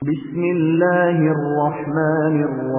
بسم الله الرحمن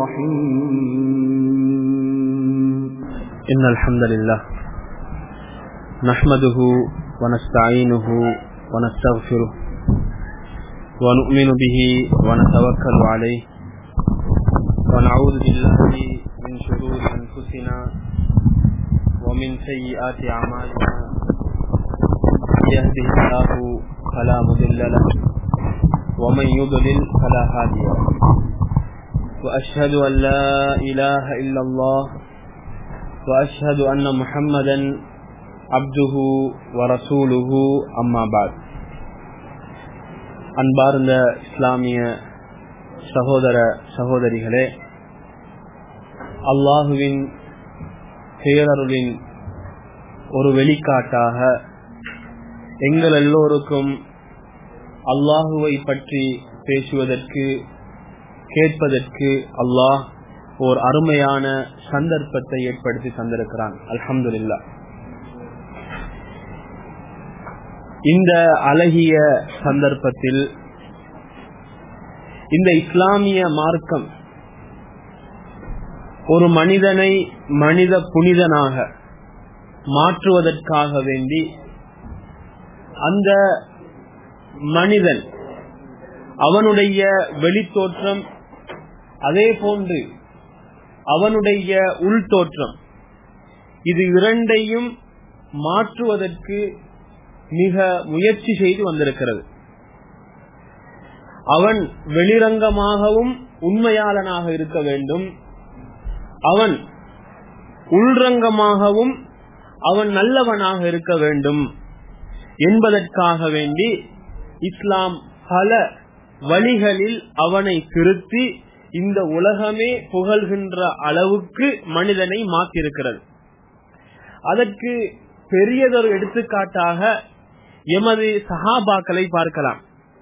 الرحيم إن الحمد لله نحمده ونستعينه ونستغفره ونؤمن به ونتوكل عليه ونعوذ بالله من شرور أنفسنا ومن سيئات أعمالنا من يهده الله فلا مضل له ومن يضلل فلا هادي له وأشهد أن لا إله إلا الله وأشهد أن محمدا عبده ورسوله أما بعد அன்பார்ந்த இஸ்லாமிய சகோதர சகோதரிகளே அல்லாஹுவின் பேரருளின் ஒரு வெளிக்காட்டாக எங்கள் எல்லோருக்கும் அல்லாஹுவை பற்றி பேசுவதற்கு கேட்பதற்கு அல்லாஹ் ஓர் அருமையான சந்தர்ப்பத்தை ஏற்படுத்தி தந்திருக்கிறான் அல்ஹம்துல்லா இந்த அழகிய சந்தர்ப்பத்தில் இந்த இஸ்லாமிய மார்க்கம் ஒரு மனிதனை மனித புனிதனாக மாற்றுவதற்காக வேண்டி அந்த மனிதன் அவனுடைய வெளித்தோற்றம் அதே போன்று அவனுடைய உள்தோற்றம் இது இரண்டையும் மாற்றுவதற்கு மிக முயற்சி செய்து வந்திருக்கிறது அவன் வெளிரங்கமாகவும் உண்மையாளனாக இருக்க வேண்டும் அவன் உள்ரங்கமாகவும் அவன் நல்லவனாக இருக்க வேண்டும் என்பதற்காக வேண்டி இஸ்லாம் பல வழிகளில் அவனை திருத்தி இந்த உலகமே புகழ்கின்ற அளவுக்கு மனிதனை மாற்றிருக்கிறது அதற்கு பெரியதொரு எடுத்துக்காட்டாக எமது சஹாபாக்களை பார்க்கலாம்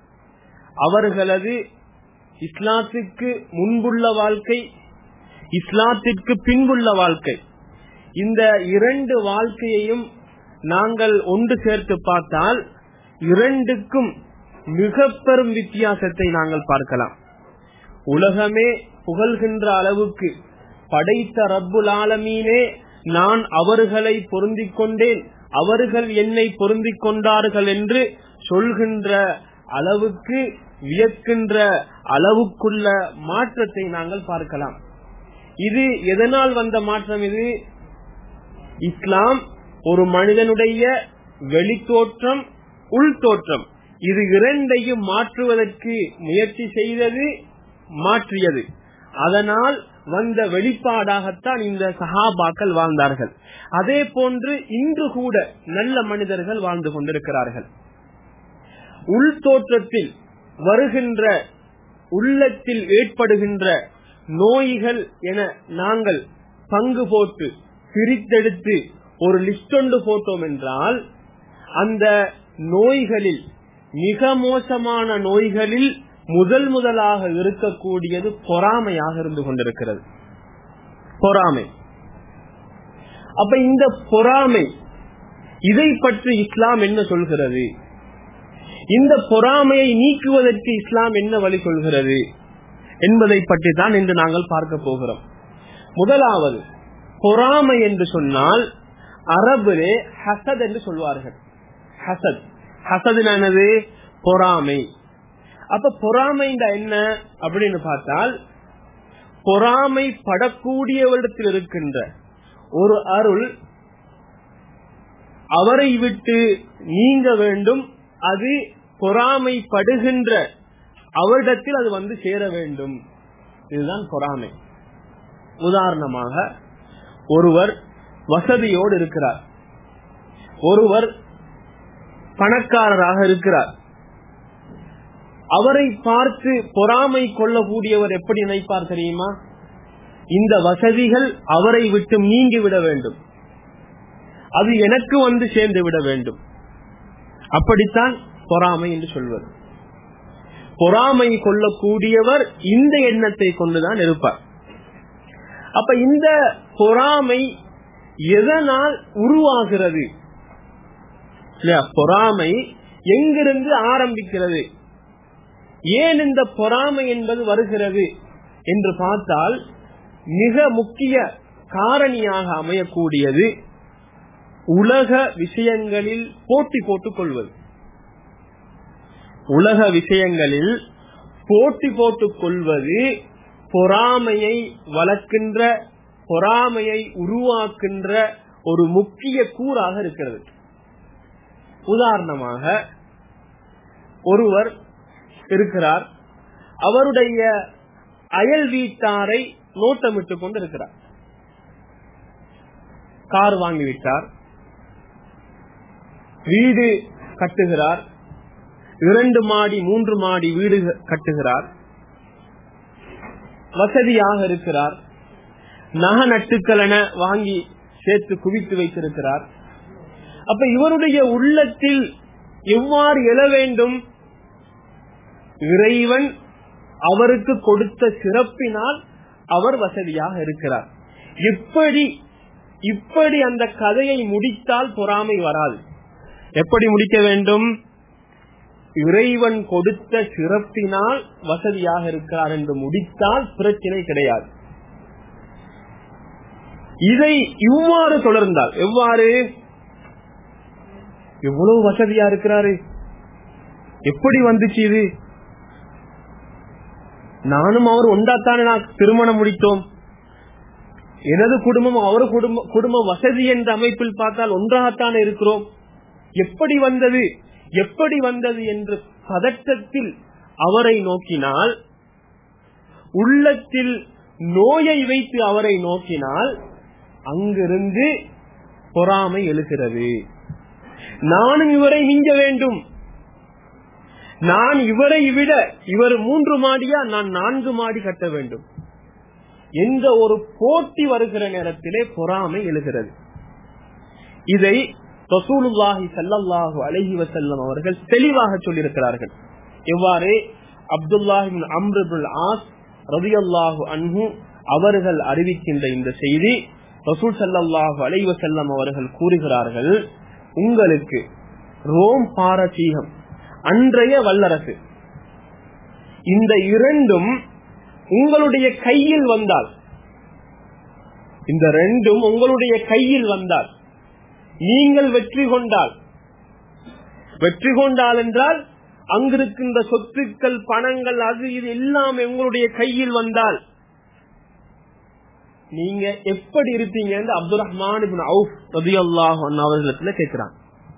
அவர்களது இஸ்லாத்திற்கு முன்புள்ள வாழ்க்கை இஸ்லாத்திற்கு பின்புள்ள வாழ்க்கை இந்த இரண்டு வாழ்க்கையையும் நாங்கள் ஒன்று சேர்த்து பார்த்தால் இரண்டுக்கும் மிக பெரும் வித்தியாசத்தை நாங்கள் பார்க்கலாம் உலகமே புகழ்கின்ற அளவுக்கு படைத்த ரப்புல் ஆலமீனே நான் அவர்களை பொருந்திக் கொண்டேன் அவர்கள் என்னை பொருந்திக் கொண்டார்கள் என்று சொல்கின்ற அளவுக்கு வியக்கின்ற அளவுக்குள்ள மாற்றத்தை நாங்கள் பார்க்கலாம் இது எதனால் வந்த மாற்றம் இது இஸ்லாம் ஒரு மனிதனுடைய வெளித்தோற்றம் உள்தோற்றம் இது இரண்டையும் மாற்றுவதற்கு முயற்சி செய்தது மாற்றியது அதனால் வந்த வெளிப்பாடாகத்தான் இந்த சஹாபாக்கள் வாழ்ந்தார்கள் அதே போன்று இன்று கூட நல்ல மனிதர்கள் வாழ்ந்து கொண்டிருக்கிறார்கள் உள்தோற்றத்தில் வருகின்ற உள்ளத்தில் ஏற்படுகின்ற நோய்கள் என நாங்கள் பங்கு போட்டு பிரித்தெடுத்து ஒரு லிஸ்ட் ஒன்று போட்டோம் என்றால் அந்த நோய்களில் மிக மோசமான நோய்களில் முதல் முதலாக இருக்கக்கூடியது பொறாமையாக இருந்து கொண்டிருக்கிறது பொறாமை அப்ப இந்த பொறாமை இதை பற்றி இஸ்லாம் என்ன சொல்கிறது இந்த பொறாமையை நீக்குவதற்கு இஸ்லாம் என்ன வழி சொல்கிறது என்பதை பற்றி தான் இன்று நாங்கள் பார்க்க போகிறோம் முதலாவது பொறாமை என்று சொன்னால் அரபிலே ஹசத் என்று சொல்வார்கள் ஹசத் ஹசதுனானது பொறாமை அப்ப பொறாமைண்டா என்ன அப்படின்னு பார்த்தால் பொறாமை படக்கூடியவரிடத்தில் இருக்கின்ற ஒரு அருள் அவரை விட்டு நீங்க வேண்டும் அது பொறாமைப்படுகின்ற அவரிடத்தில் அது வந்து சேர வேண்டும் இதுதான் பொறாமை உதாரணமாக ஒருவர் வசதியோடு இருக்கிறார் ஒருவர் பணக்காரராக இருக்கிறார் அவரை பார்த்து பொறாமை கொள்ளக்கூடியவர் எப்படி நினைப்பார் தெரியுமா இந்த வசதிகள் அவரை விட்டு நீங்கி விட வேண்டும் அது எனக்கு வந்து சேர்ந்து விட வேண்டும் அப்படித்தான் பொறாமை என்று சொல்வது பொறாமை கொள்ளக்கூடியவர் இந்த எண்ணத்தை கொண்டுதான் இருப்பார் அப்ப இந்த பொறாமை எதனால் உருவாகிறது இல்லையா பொறாமை எங்கிருந்து ஆரம்பிக்கிறது ஏன் இந்த பொறாமை என்பது வருகிறது என்று பார்த்தால் மிக முக்கிய காரணியாக அமையக்கூடியது உலக விஷயங்களில் போட்டி போட்டுக் கொள்வது உலக விஷயங்களில் போட்டி போட்டுக் கொள்வது பொறாமையை வளர்க்கின்ற பொறாமையை உருவாக்கின்ற ஒரு முக்கிய கூறாக இருக்கிறது உதாரணமாக ஒருவர் இருக்கிறார் அவருடைய அயல் வீட்டாரை நோட்டமிட்டுக் கொண்டு இருக்கிறார் கார் வாங்கிவிட்டார் வீடு கட்டுகிறார் இரண்டு மாடி மூன்று மாடி வீடு கட்டுகிறார் வசதியாக இருக்கிறார் நக நட்டுக்கள் என வாங்கி சேர்த்து குவித்து வைத்திருக்கிறார் அப்ப இவருடைய உள்ளத்தில் எவ்வாறு எழ வேண்டும் இறைவன் அவருக்கு கொடுத்த சிறப்பினால் அவர் வசதியாக இருக்கிறார் எப்படி இப்படி அந்த கதையை முடித்தால் பொறாமை வராது எப்படி முடிக்க வேண்டும் இறைவன் கொடுத்த சிறப்பினால் வசதியாக இருக்கிறார் என்று முடித்தால் பிரச்சனை கிடையாது இதை இவ்வாறு தொடர்ந்தால் எவ்வாறு எவ்வளவு வசதியா இருக்கிறாரு எப்படி வந்துச்சு இது நானும் அவர் ஒன்றாத்தானே நான் திருமணம் முடித்தோம் எனது குடும்பம் அவர் குடும்ப குடும்ப வசதி என்ற அமைப்பில் பார்த்தால் ஒன்றாகத்தானே இருக்கிறோம் எப்படி வந்தது எப்படி வந்தது என்று பதட்டத்தில் அவரை நோக்கினால் உள்ளத்தில் நோயை வைத்து அவரை நோக்கினால் அங்கிருந்து பொறாமை எழுகிறது நானும் இவரை மிஞ்ச வேண்டும் நான் இவரை விட இவர் மூன்று மாடியா நான் நான்கு மாடி கட்ட வேண்டும் என்ற ஒரு போட்டி வருகிற நேரத்திலே பொறாமை எழுகிறது இதை ரசூலுல்லாஹி சல்லல்லாஹு அலஹி வசல்லம் அவர்கள் தெளிவாக சொல்லியிருக்கிறார்கள் எவ்வாறு அப்துல்லாஹின் அம்ருபுல் ஆஸ் ரதியல்லாஹு அன்ஹு அவர்கள் அறிவிக்கின்ற இந்த செய்தி ரசூல் சல்லாஹு அலைஹி வசல்லம் அவர்கள் கூறுகிறார்கள் உங்களுக்கு ரோம் பாரசீகம் அன்றைய வல்லரசு இந்த இரண்டும் உங்களுடைய கையில் வந்தால் இந்த ரெண்டும் உங்களுடைய கையில் வந்தால் நீங்கள் வெற்றி கொண்டால் வெற்றி கொண்டால் என்றால் அங்கிருக்கின்ற சொத்துக்கள் பணங்கள் அது இது எல்லாமே உங்களுடைய கையில் வந்தால் நீங்க எப்படி இருப்பீங்க அப்துல் ரஹ்மான் அவர்களிடத்துல கேட்கிறான்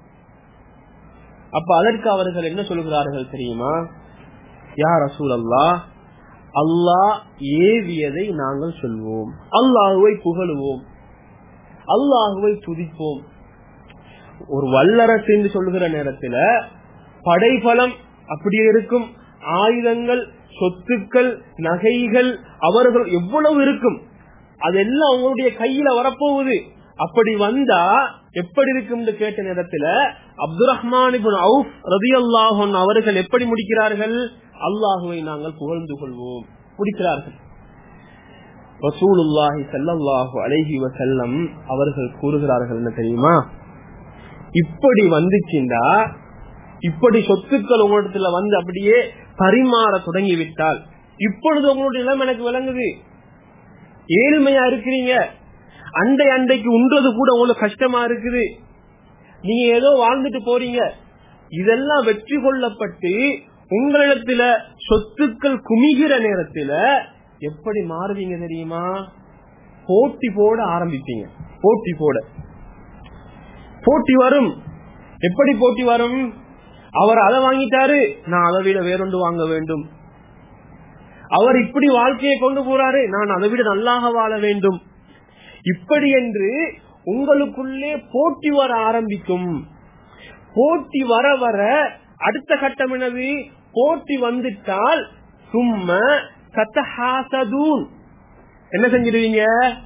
அப்ப அதற்கு அவர்கள் என்ன சொல்கிறார்கள் தெரியுமா யார் ரசூல் அல்லா அல்லாஹ் ஏவியதை நாங்கள் சொல்வோம் அல்லாஹுவை புகழுவோம் அல்லாஹுவை துதிப்போம் ஒரு வல்லரசு என்று சொல்லுகிற நேரத்துல படைபலம் அப்படியே இருக்கும் ஆயுதங்கள் சொத்துக்கள் நகைகள் அவர்கள் எவ்வளவு இருக்கும் அதெல்லாம் அவங்களுடைய கையில வரப்போகுது அப்படி வந்தா எப்படி இருக்கும் கேட்ட நேரத்துல அப்துல் ரஹ்மான் ரதி அல்லாஹன் அவர்கள் எப்படி முடிக்கிறார்கள் அல்லாஹுவை நாங்கள் புகழ்ந்து கொள்வோம் முடிக்கிறார்கள் ரசூலுல்லாஹி சல்லாஹூ அலைஹி வசல்லம் அவர்கள் கூறுகிறார்கள் என்ன தெரியுமா இப்படி வந்துச்சுண்டா இப்படி சொத்துக்கள் உங்களிடத்துல வந்து அப்படியே பரிமாற தொடங்கி விட்டால் இப்பொழுது உங்களுடைய இளம் எனக்கு விளங்குது ஏழ்மையா இருக்கிறீங்க அண்டை அண்டைக்கு உண்றது கூட உங்களுக்கு கஷ்டமா இருக்குது நீங்க ஏதோ வாழ்ந்துட்டு போறீங்க இதெல்லாம் வெற்றி கொள்ளப்பட்டு உங்களிடத்துல சொத்துக்கள் குமிகிற நேரத்துல எப்படி மாறுவீங்க தெரியுமா போட்டி போட ஆரம்பிப்பீங்க போட்டி போட போட்டி வரும் எப்படி போட்டி வரும் அவர் அதை வாங்கிட்டாரு நான் அதை விட வேறொன்று வாங்க வேண்டும் அவர் இப்படி வாழ்க்கையை கொண்டு போறாரு நான் அதை விட நல்லாக வாழ வேண்டும் இப்படி என்று உங்களுக்குள்ளே போட்டி வர ஆரம்பிக்கும் போட்டி வர வர அடுத்த கட்டம் என்னது போட்டி வந்துட்டால் சும்மா சத்தஹாசதூன் என்ன செஞ்சிருவீங்க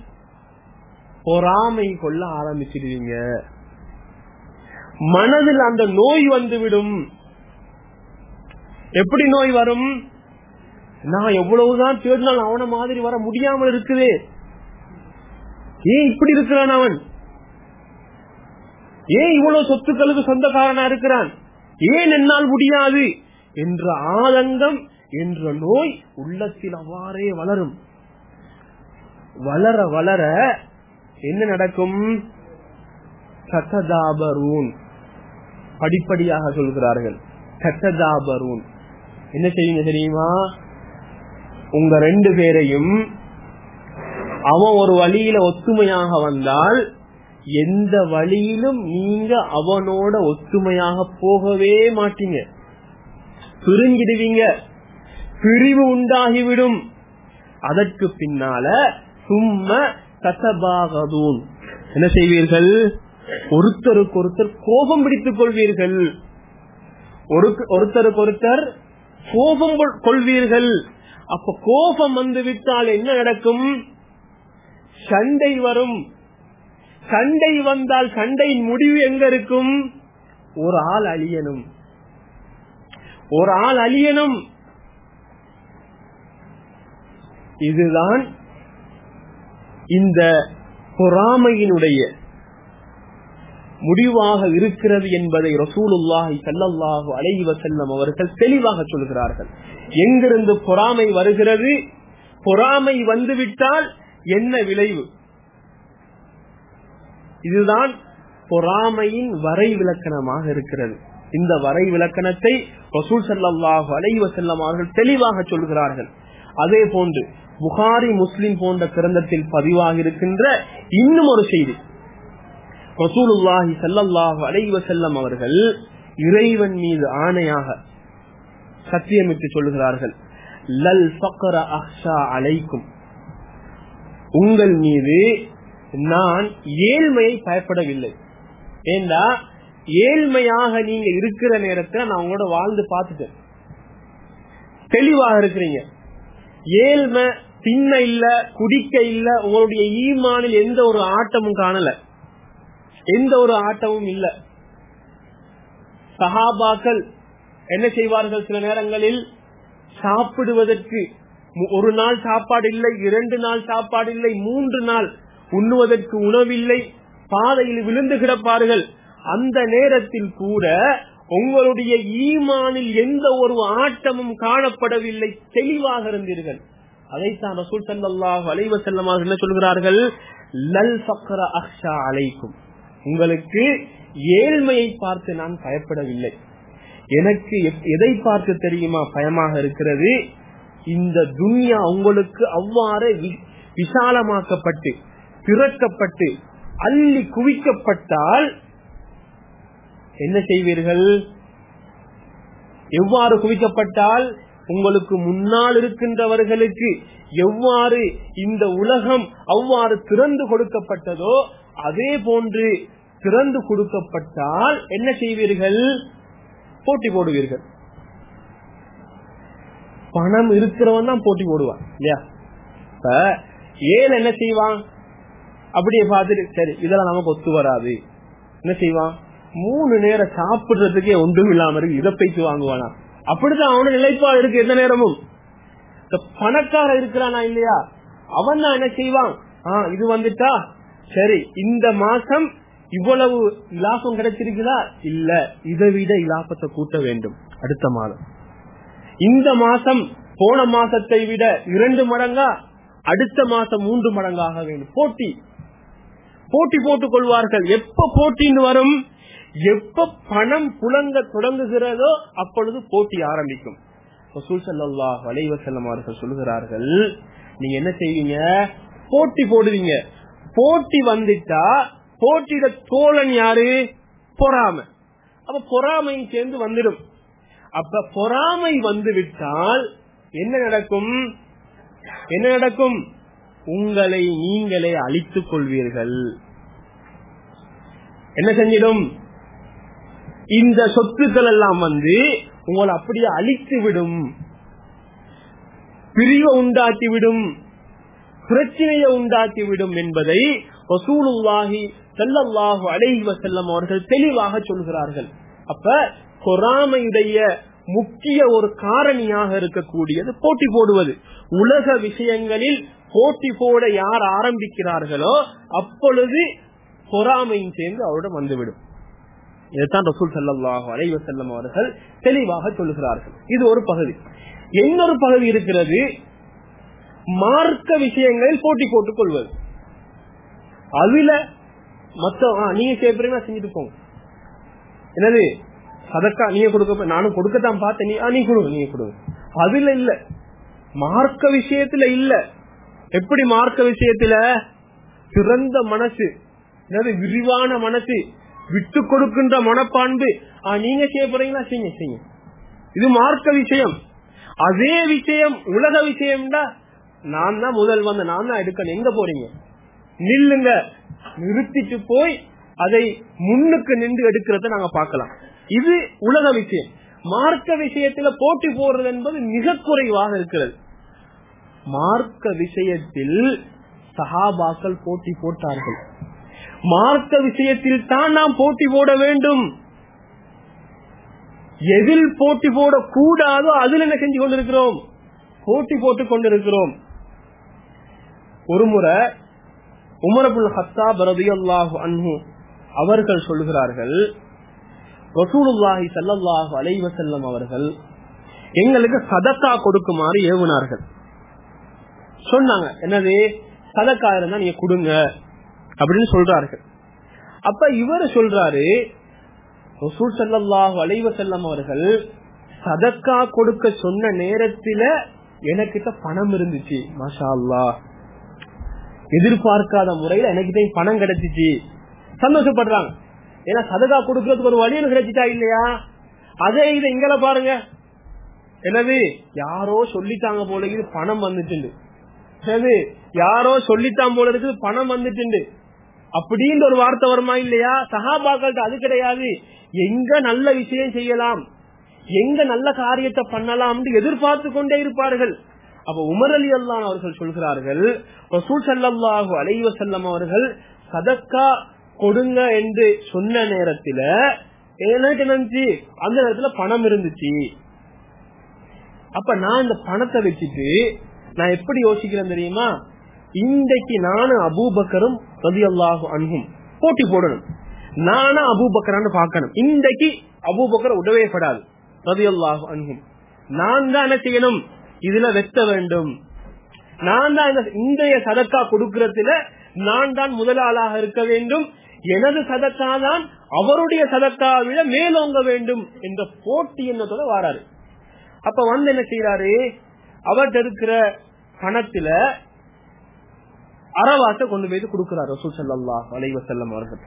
பொறாமை கொள்ள ஆரம்பிச்சிருவீங்க மனதில் அந்த நோய் வந்துவிடும் எப்படி நோய் வரும் நான் எவ்வளவுதான் தேடினால் அவன மாதிரி வர முடியாமல் இருக்குதே ஏன் இப்படி இருக்கிறான் அவன் ஏன் இவ்வளவு சொத்துக்களுக்கு சொந்தக்காரனா இருக்கிறான் ஏன் என்னால் முடியாது என்ற ஆதங்கம் என்ற நோய் உள்ளத்தில் அவ்வாறே வளரும் வளர வளர என்ன நடக்கும் கத்ததாபரூன் படிப்படியாக சொல்கிறார்கள் கத்ததாபரூன் என்ன செய்யுங்க தெரியுமா உங்க ரெண்டு பேரையும் அவன் ஒரு வழியில ஒத்துமையாக வந்தால் எந்த வழியிலும் நீங்க அவனோட ஒத்துமையாக போகவே மாட்டீங்க பிரிஞ்சிடுவீங்க பிரிவு உண்டாகிவிடும் அதற்கு பின்னால சும்ம கசபாகதூன் என்ன செய்வீர்கள் ஒருத்தருக்கு ஒருத்தர் கோபம் பிடித்துக் கொள்வீர்கள் ஒருத்தருக்கு ஒருத்தர் கோபம் கொள்வீர்கள் அப்ப கோபம் வந்து விட்டால் என்ன நடக்கும் சண்டை வரும் சண்டை வந்தால் சண்டையின் முடிவு எங்க இருக்கும் ஒரு ஆள் அழியணும் ஒரு ஆள் அழியணும் இதுதான் இந்த பொறாமையினுடைய முடிவாக இருக்கிறது என்பதை ரசூலுல்லாஹி சல்லல்லாஹு அலைஹி வஸல்லம் அவர்கள் தெளிவாக சொல்கிறார்கள் எங்கிருந்து பொறாமை வருகிறது பொறாமை வந்துவிட்டால் என்ன விளைவு இதுதான் பொறாமையின் வரை விளக்கணமாக இருக்கிறது இந்த வரை விளக்கணத்தை ரசூல் சல்லாஹு அலைஹி வஸல்லம் அவர்கள் தெளிவாக சொல்கிறார்கள் அதே போன்று புகாரி முஸ்லிம் போன்ற கிரந்தத்தில் பதிவாக இருக்கின்ற இன்னும் ஒரு செய்தி ரசூலுல்லாஹி சல்லல்லாஹு அலைஹி வஸல்லம் அவர்கள் இறைவன் மீது ஆணையாக சத்தியமிட்டு சொல்லுகிறார்கள் லல் ஃபக்ர அஹ்ஷா அலைக்கும் உங்கள் மீது நான் ஏழ்மையை பயப்படவில்லை ஏண்டா ஏழ்மையாக நீங்க இருக்கிற நேரத்துல நான் உங்களோட வாழ்ந்து பார்த்துட்டேன் தெளிவாக இருக்கிறீங்க ஏழ்மை தின்ன இல்ல குடிக்க இல்ல உங்களுடைய ஈமானில் எந்த ஒரு ஆட்டமும் காணல எந்த ஒரு ஆட்டமும் இல்ல சஹாபாக்கள் என்ன செய்வார்கள் சில நேரங்களில் சாப்பிடுவதற்கு ஒரு நாள் சாப்பாடு இல்லை இரண்டு நாள் சாப்பாடு இல்லை மூன்று நாள் உண்ணுவதற்கு உணவில்லை பாதையில் விழுந்து கிடப்பார்கள் அந்த நேரத்தில் கூட உங்களுடைய ஈமானில் எந்த ஒரு ஆட்டமும் காணப்படவில்லை தெளிவாக இருந்தீர்கள் அதைத்தான் ரசூல் சல்லாஹ் அலைவ செல்லமாக என்ன சொல்கிறார்கள் லல் சக்கர அக்ஷா அலைக்கும் உங்களுக்கு ஏழ்மையை பார்த்து நான் பயப்படவில்லை எனக்கு எதை பார்த்து தெரியுமா பயமாக இருக்கிறது இந்த துன்யா உங்களுக்கு அவ்வாறு விசாலமாக்கப்பட்டு திறக்கப்பட்டு அள்ளி குவிக்கப்பட்டால் என்ன செய்வீர்கள் எவ்வாறு குவிக்கப்பட்டால் உங்களுக்கு முன்னால் இருக்கின்றவர்களுக்கு எவ்வாறு இந்த உலகம் அவ்வாறு திறந்து கொடுக்கப்பட்டதோ அதே போன்று திறந்து கொடுக்கப்பட்டால் என்ன செய்வீர்கள் போட்டி போடுவீர்கள் பணம் இருக்கிறவன் தான் போட்டி போடுவான் இல்லையா இப்ப ஏழு என்ன செய்வான் அப்படியே பார்த்துட்டு சரி இதெல்லாம் நமக்கு ஒத்து வராது என்ன செய்வான் மூணு நேரம் சாப்பிடுறதுக்கே ஒன்றும் இல்லாம இருக்கு இதை பைத்து வாங்குவானா அப்படிதான் அவனு நிலைப்பாடு இருக்கு எந்த நேரமும் இந்த பணக்கார இருக்கிறானா இல்லையா அவன் தான் என்ன செய்வான் ஆஹ் இது வந்துட்டா சரி இந்த மாசம் இவ்வளவு இலாபம் கிடைச்சிருக்குதா இல்ல இதை விட இலாபத்தை கூட்ட வேண்டும் அடுத்த மாதம் இந்த மாசம் போன மாசத்தை விட இரண்டு மடங்கா அடுத்த மாசம் மூன்று மடங்காக வேண்டும் போட்டி போட்டி போட்டுக் கொள்வார்கள் எப்ப போட்டின்னு வரும் எப்ப பணம் புழங்க தொடங்குகிறதோ அப்பொழுது போட்டி ஆரம்பிக்கும் ரசூல் ஸல்லல்லாஹு அலைஹி வஸல்லம் அவர்கள் சொல்கிறார்கள் நீங்க என்ன செய்வீங்க போட்டி போடுவீங்க போட்டி வந்துட்டா போட்டியிட தோழன் யாரு பொறாமை அப்ப பொறாமையும் சேர்ந்து வந்துடும் அப்ப பொறாமை வந்து விட்டால் என்ன நடக்கும் என்ன நடக்கும் உங்களை நீங்களே அழித்துக் கொள்வீர்கள் என்ன செஞ்சிடும் இந்த சொத்துக்கள் எல்லாம் வந்து உங்களை அப்படியே அழித்து விடும் பிரிவை உண்டாக்கி விடும் பிரச்சனையை உண்டாக்கி விடும் என்பதை வசூலுல்லாஹி செல்லல்லாஹு அலைஹி வசல்லம் அவர்கள் தெளிவாக சொல்கிறார்கள் அப்ப பொறாமையுடைய முக்கிய ஒரு காரணியாக இருக்கக்கூடியது போட்டி போடுவது உலக விஷயங்களில் போட்டி போட யார் ஆரம்பிக்கிறார்களோ அப்பொழுது பொறாமையும் சேர்ந்து அவரிடம் வந்துவிடும் இதைத்தான் ரசூல் சல்லாஹு அலைவ செல்லம் அவர்கள் தெளிவாக சொல்லுகிறார்கள் இது ஒரு பகுதி இன்னொரு பகுதி இருக்கிறது மார்க்க விஷயங்களில் போட்டி போட்டுக் கொள்வது அதுல மத்த ஆ, நீங்க கேட்பீங்கன்னா செஞ்சுட்டு போங்க என்னது சதக்கா நீங்க கொடுக்க நானும் கொடுக்கத்தான் பார்த்தேன் நீ ஆ, நீ கொடுங்க நீங்க கொடுங்க அதுல இல்ல மார்க்க விஷயத்துல இல்ல எப்படி மார்க்க விஷயத்துல சிறந்த மனசு என்னது விரிவான மனசு விட்டு கொடுக்கின்ற மனப்பான்பு ஆ, நீங்க செய்ய போறீங்களா செய்யுங்க செய்யுங்க இது மார்க்க விஷயம் அதே விஷயம் உலக விஷயம்டா நான் தான் முதல் வந்த நான் தான் எடுக்கணும் எங்க போறீங்க நில்லுங்க நிறுத்திட்டு போய் அதை முன்னுக்கு நின்று எடுக்கிறத நாங்க பார்க்கலாம் இது உலக விஷயம் மார்க்க விஷயத்துல போட்டி போடுறது என்பது மிக குறைவாக இருக்கிறது மார்க்க விஷயத்தில் சஹாபாக்கள் போட்டி போட்டார்கள் மார்க்க விஷயத்தில் தான் நாம் போட்டி போட வேண்டும் எதில் போட்டி போட கூடாதோ அதில் என்ன செஞ்சு கொண்டிருக்கிறோம் போட்டி போட்டுக் கொண்டிருக்கிறோம் ஒரு முறை உமரபுல் ஹத்தாப் ரதியல்லாஹு அன்ஹு அவர்கள் சொல்கிறார்கள் ரசூலுல்லாஹி ஸல்லல்லாஹு அலைஹி வஸல்லம் அவர்கள் எங்களுக்கு சதக்கா கொடுக்குமாறு ஏவுனார்கள் சொன்னாங்க என்னது சதக்கா இருந்தா நீங்க கொடுங்க அப்படின்னு சொல்றார்கள் அப்ப இவர் சொல்றாரு ரசூல் ஸல்லல்லாஹு அலைஹி வஸல்லம் அவர்கள் சதக்கா கொடுக்க சொன்ன நேரத்துல எனக்கிட்ட பணம் இருந்துச்சு மாஷா அல்லாஹ் எதிர்பார்க்காத முறையில எனக்கு பணம் கிடைச்சிச்சு சந்தோஷப்படுறாங்க ஏன்னா சதகா கொடுக்கறதுக்கு ஒரு வழி எனக்கு கிடைச்சிட்டா இல்லையா அதே இது இங்கல பாருங்க என்னது யாரோ சொல்லிட்டாங்க போல இது பணம் வந்துட்டு சரி யாரோ சொல்லித்தான் போல இருக்குது பணம் வந்துட்டு அப்படின்ற ஒரு வார்த்தை வருமா இல்லையா சகாபாக்கள்கிட்ட அது கிடையாது எங்க நல்ல விஷயம் செய்யலாம் எங்க நல்ல காரியத்தை பண்ணலாம் எதிர்பார்த்து கொண்டே இருப்பார்கள் அப்ப உமர் அலி அல்லான் அவர்கள் சொல்கிறார்கள் ரசூல் சல்லாஹூ அலைவ செல்லம் அவர்கள் சதக்கா கொடுங்க என்று சொன்ன நேரத்துல எனக்கு நினைச்சு அந்த நேரத்துல பணம் இருந்துச்சு அப்ப நான் இந்த பணத்தை வச்சுட்டு நான் எப்படி யோசிக்கிறேன் தெரியுமா இன்றைக்கு நானும் அபூபக்கரும் ரதி அல்லாஹு அன்பும் போட்டி போடணும் நானும் அபூபக்கரான்னு பார்க்கணும் இன்றைக்கு அபூபக்கர் உடவே படாது ரதி அல்லாஹு அன்பும் நான் தான் என்ன செய்யணும் இதுல வெத்த வேண்டும் நான் தான் இந்த இன்றைய சதக்கா கொடுக்கறதுல நான் தான் முதலாளாக இருக்க வேண்டும் எனது சதக்கா தான் அவருடைய சதக்கா விட மேலோங்க வேண்டும் என்ற போட்டி எண்ணத்தோட வாராரு அப்ப வந்து என்ன செய்யறாரு அவர்கிட்ட இருக்கிற பணத்துல அறவாச கொண்டு போய் கொடுக்கிறார் ரசூல் சல்லாஹ் அலைவசல்லம் அவர்கள்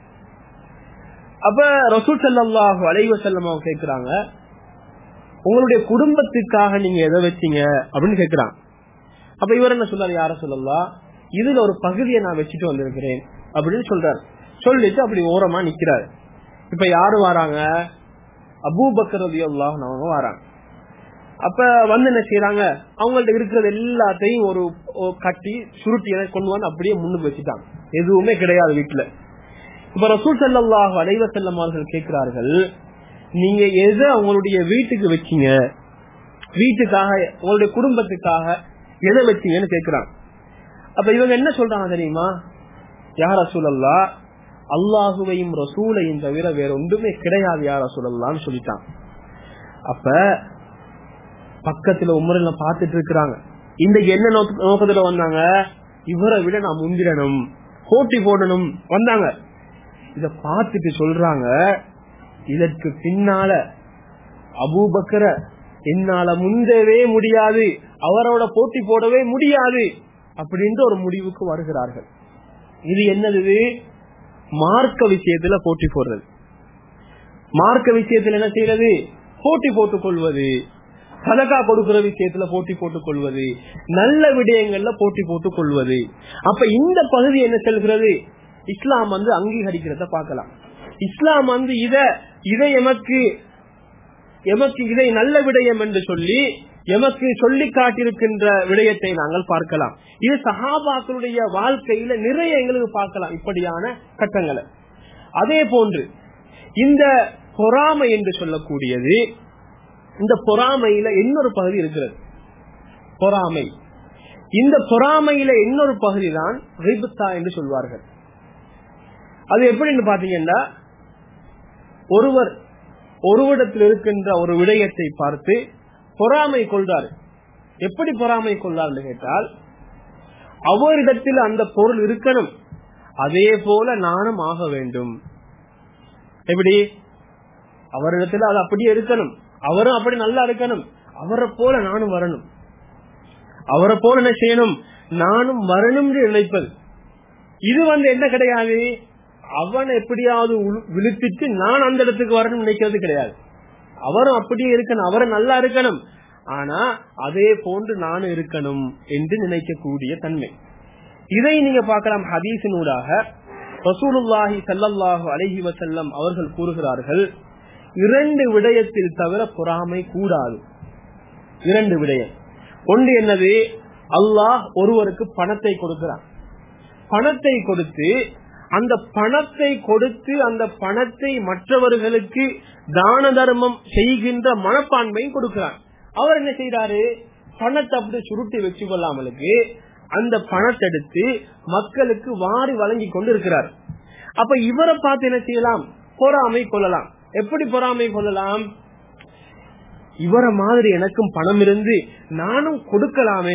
அப்ப ரசூல் சல்லாஹ் அலைவசல்லம் அவங்க கேக்குறாங்க உங்களுடைய குடும்பத்துக்காக நீங்க எதை வச்சீங்க அப்படின்னு கேக்குறாங்க அப்ப இவர் என்ன சொல்றாரு யார சொல்லலாம் இதுல ஒரு பகுதியை நான் வச்சுட்டு வந்திருக்கிறேன் அப்படின்னு சொல்றாரு சொல்லிட்டு அப்படி ஓரமா நிக்கிறாரு இப்ப யாரு வராங்க அபூபக்கர் ரதியல்லாஹ் அவங்க வராங்க அப்ப வந்து என்ன செய்யறாங்க அவங்கள்ட்ட இருக்கிறது எல்லாத்தையும் ஒரு ஒரு கட்டி சுருட்டி கொண்டு வந்து அப்படியே முன்னுக்கு வச்சுட்டாங்க எதுவுமே கிடையாது வீட்டுல இப்ப ரசூல் சல்லாஹ் அலைவ செல்லம் அவர்கள் கேட்கிறார்கள் நீங்க எதை உங்களுடைய வீட்டுக்கு வச்சீங்க வீட்டுக்காக உங்களுடைய குடும்பத்துக்காக எதை வச்சீங்கன்னு கேக்குறாங்க அப்ப இவங்க என்ன சொல்றாங்க தெரியுமா யார் ரசூலல்லா அல்லாஹுவையும் ரசூலையும் தவிர வேற ஒன்றுமே கிடையாது யார் ரசூலல்லான்னு சொல்லிட்டான் அப்ப பக்கத்துல உமரில் பாத்துட்டு இருக்கிறாங்க இன்றைக்கு என்ன நோக்கத்துல வந்தாங்க இவரை விட நான் முந்திரணும் போட்டி போடணும் வந்தாங்க இத பார்த்துட்டு சொல்றாங்க இதற்கு பின்னால அபூபக்கர என்னால முந்தவே முடியாது அவரோட போட்டி போடவே முடியாது அப்படின்ற ஒரு முடிவுக்கு வருகிறார்கள் இது என்னது மார்க்க விஷயத்துல போட்டி போடுறது மார்க்க விஷயத்துல என்ன செய்யறது போட்டி போட்டுக் கொள்வது சதகா கொடுக்கிற விஷயத்துல போட்டி போட்டுக் கொள்வது நல்ல விடயங்கள்ல போட்டி போட்டுக் கொள்வது அப்ப இந்த பகுதி என்ன செல்கிறது இஸ்லாம் வந்து அங்கீகரிக்கிறத பார்க்கலாம் இஸ்லாம் வந்து இத இதை எமக்கு எமக்கு இதை நல்ல விடயம் என்று சொல்லி எமக்கு சொல்லி காட்டியிருக்கின்ற விடயத்தை நாங்கள் பார்க்கலாம் இது சஹாபாக்களுடைய வாழ்க்கையில நிறைய எங்களுக்கு பார்க்கலாம் இப்படியான கட்டங்களை அதே போன்று இந்த பொறாமை என்று சொல்லக்கூடியது இந்த பொறாமையில இன்னொரு பகுதி இருக்கிறது பொறாமை இந்த பொறாமையில இன்னொரு பகுதி தான் ரிபுத்தா என்று சொல்வார்கள் அது எப்படின்னு பாத்தீங்கன்னா ஒருவர் ஒருவிடத்தில் இருக்கின்ற ஒரு விடயத்தை பார்த்து பொறாமை கொள்றார் எப்படி பொறாமை கொள்றார் கேட்டால் அவரிடத்தில் அந்த பொருள் இருக்கணும் அதே போல நானும் ஆக வேண்டும் எப்படி அவரிடத்தில் அது அப்படியே இருக்கணும் அவரும் அப்படி நல்லா இருக்கணும் அவரை போல நானும் வரணும் அவரை போல என்ன செய்யணும் நானும் வரணும் நினைப்பது இது வந்து என்ன கிடையாது அவன் எப்படியாவது விழுத்திட்டு நான் அந்த இடத்துக்கு வரணும் நினைக்கிறது கிடையாது அவரும் அப்படியே இருக்கணும் அவரும் நல்லா இருக்கணும் ஆனா அதே போன்று நானும் இருக்கணும் என்று நினைக்கக்கூடிய தன்மை இதை நீங்க பார்க்கலாம் ஹதீசினூடாக ரசூலுல்லாஹி சல்லல்லாஹு அலஹி வசல்லம் அவர்கள் கூறுகிறார்கள் இரண்டு விடயத்தில் தவிர பொறாமை கூடாது இரண்டு விடயம் ஒன்று என்னது அல்லாஹ் ஒருவருக்கு பணத்தை கொடுக்கிறான் பணத்தை கொடுத்து அந்த பணத்தை கொடுத்து அந்த பணத்தை மற்றவர்களுக்கு தான தர்மம் செய்கின்ற மனப்பான்மையும் கொடுக்கிறான் அவர் என்ன செய்யறாரு பணத்தை அப்படி சுருட்டி வச்சு கொள்ளாமலுக்கு அந்த பணத்தை எடுத்து மக்களுக்கு வாரி வழங்கி கொண்டு இருக்கிறார் அப்ப இவரை பார்த்து என்ன செய்யலாம் பொறாமை கொள்ளலாம் எப்படி பொறாமை கொள்ளலாம் இவரை மாதிரி எனக்கும் பணம் இருந்து நானும் கொடுக்கலாமே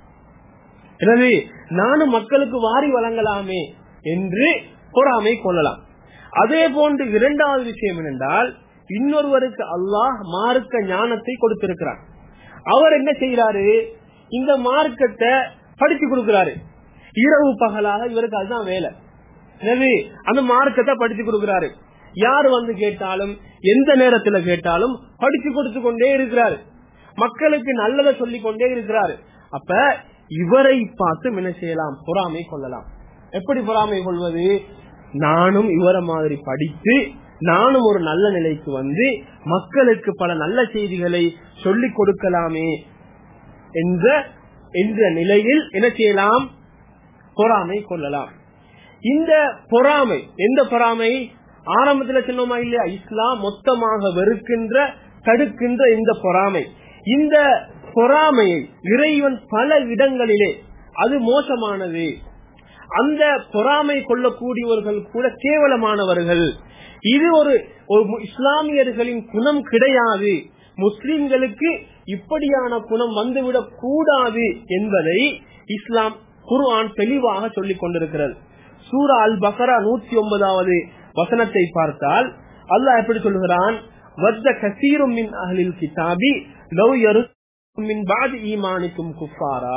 எனவே நானும் மக்களுக்கு வாரி வழங்கலாமே என்று பொறாமை கொள்ளலாம் அதே போன்று இரண்டாவது விஷயம் என்னென்றால் இன்னொருவருக்கு அல்லாஹ் மார்க்க ஞானத்தை கொடுத்திருக்கிறார் அவர் என்ன செய்யறாரு இந்த மார்க்கத்தை படிச்சு கொடுக்கிறாரு இரவு பகலாக இவருக்கு அதுதான் வேலை எனவே அந்த மார்க்கத்தை படிச்சு கொடுக்கிறாரு யார் வந்து கேட்டாலும் எந்த நேரத்துல கேட்டாலும் படிச்சு கொடுத்து கொண்டே இருக்கிறாரு மக்களுக்கு நல்லதை சொல்லி கொண்டே இருக்கிறாரு அப்ப இவரை பார்த்து என்ன செய்யலாம் பொறாமை கொள்ளலாம் எப்படி பொறாமை கொள்வது நானும் இவரை மாதிரி படித்து நானும் ஒரு நல்ல நிலைக்கு வந்து மக்களுக்கு பல நல்ல செய்திகளை சொல்லிக் கொடுக்கலாமே என்ற என்ற நிலையில் என்ன செய்யலாம் பொறாமை கொள்ளலாம் இந்த பொறாமை எந்த பொறாமை ஆரம்பத்துல சொன்னோமா இல்லையா இஸ்லாம் மொத்தமாக வெறுக்கின்ற தடுக்கின்ற இந்த பொறாமை இந்த பொறாமையை இறைவன் பல இடங்களிலே அது மோசமானது அந்த பொறாமை கொள்ளக்கூடியவர்கள் கூட கேவலமானவர்கள் இது ஒரு ஒரு இஸ்லாமியர்களின் குணம் கிடையாது முஸ்லிம்களுக்கு இப்படியான குணம் வந்துவிடக் கூடாது என்பதை இஸ்லாம் குர்ஆன் தெளிவாக சொல்லிக் கொண்டிருக்கிறது சூரா அல் பக்ரா நூத்தி ஒன்பதாவது வசனத்தை பார்த்தால் அல்லாஹ் எப்படி சொல்லுகிறான் வத்த கசீரும் மின் அகலில் கிதாபி லவ் யரு மின் பாதி ஈமானிக்கும் குஃபாரா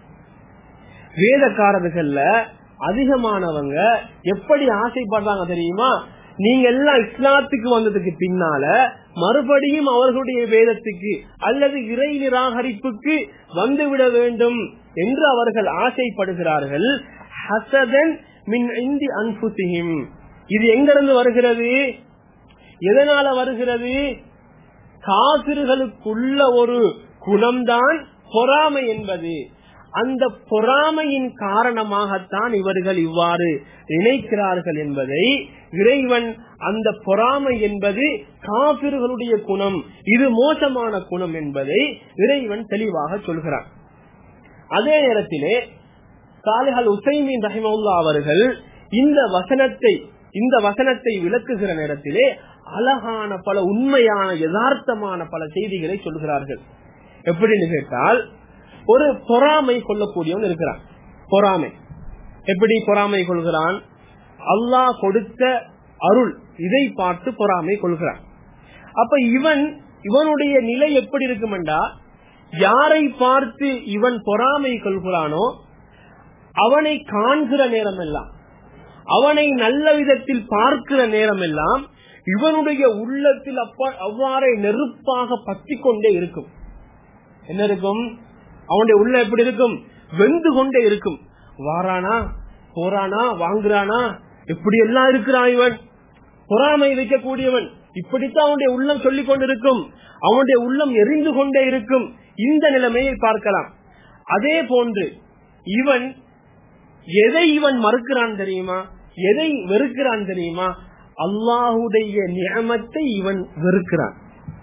வேதக்காரர்கள்ல அதிகமானவங்க எப்படி ஆசைப்படுறாங்க தெரியுமா நீங்க எல்லாம் இஸ்லாத்துக்கு வந்ததுக்கு பின்னால மறுபடியும் அவர்களுடைய வேதத்துக்கு அல்லது இறை நிராகரிப்புக்கு வந்துவிட வேண்டும் என்று அவர்கள் ஆசைப்படுகிறார்கள் ஹசதன் மின் இந்தி அன்புசியும் இது எங்கிருந்து வருகிறது எதனால வருகிறது காசிர்களுக்குள்ள ஒரு குணம்தான் பொறாமை என்பது அந்த பொறாமையின் காரணமாகத்தான் இவர்கள் இவ்வாறு நினைக்கிறார்கள் என்பதை இறைவன் அந்த பொறாமை என்பது காபிர்களுடைய குணம் இது மோசமான குணம் என்பதை இறைவன் தெளிவாக சொல்கிறார் அதே நேரத்திலே சாலிஹல் உசைமின் ரஹிமவுல்லா அவர்கள் இந்த வசனத்தை இந்த வசனத்தை விளக்குகிற நேரத்திலே அழகான பல உண்மையான யதார்த்தமான பல செய்திகளை சொல்கிறார்கள் எப்படின்னு கேட்டால் ஒரு பொறாமை கொள்ளக்கூடியவன் இருக்கிறான் பொறாமை எப்படி பொறாமை கொள்கிறான் அல்லாஹ் கொடுத்த அருள் இதை பார்த்து பொறாமை கொள்கிறான் அப்ப இவன் இவனுடைய நிலை எப்படி இருக்குமெண்டா யாரை பார்த்து இவன் பொறாமை கொள்கிறானோ அவனை காண்கிற நேரம் எல்லாம் அவனை நல்ல விதத்தில் பார்க்கிற நேரம் எல்லாம் இவனுடைய உள்ளத்தில் அப்பா அவ்வாறே நெருப்பாக பற்றி கொண்டே இருக்கும் என்ன இருக்கும் அவனுடைய உள்ள எப்படி இருக்கும் வெந்து கொண்டே இருக்கும் வாரானா போறானா வாங்குறானா இப்படி எல்லாம் இருக்கிறான் இவன் பொறாமை வைக்கக்கூடியவன் இப்படித்தான் அவனுடைய உள்ளம் சொல்லிக் கொண்டிருக்கும் அவனுடைய உள்ளம் எரிந்து கொண்டே இருக்கும் இந்த நிலைமையை பார்க்கலாம் அதே போன்று இவன் எதை இவன் மறுக்கிறான் தெரியுமா எதை வெறுக்கிறான் தெரியுமா அல்லாஹுடைய நியமத்தை இவன் வெறுக்கிறான்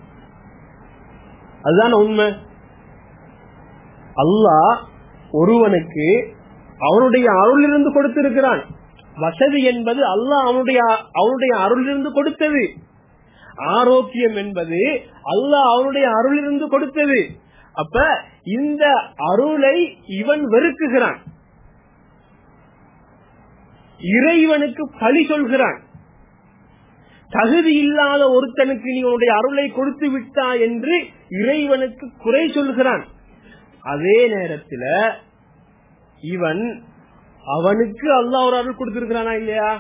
அதுதான் உண்மை அல்லாஹ் ஒருவனுக்கு அவனுடைய அருளிலிருந்து கொடுத்திருக்கிறான் வசதி என்பது அல்லாஹ் அவனுடைய அவனுடைய அருளிலிருந்து கொடுத்தது ஆரோக்கியம் என்பது அல்லாஹ் அவனுடைய அருளிலிருந்து கொடுத்தது அப்ப இந்த அருளை இவன் வெறுக்குகிறான் இறைவனுக்கு பழி சொல்கிறான் தகுதி இல்லாத ஒருத்தனுக்கு நீ உன்னுடைய அருளை கொடுத்து விட்டா என்று இறைவனுக்கு குறை சொல்கிறான் அதே நேரத்தில் இவன் அவனுக்கு அல்லாஹ் ஒரு அருள் கொடுத்திருக்கிறானா இல்லையா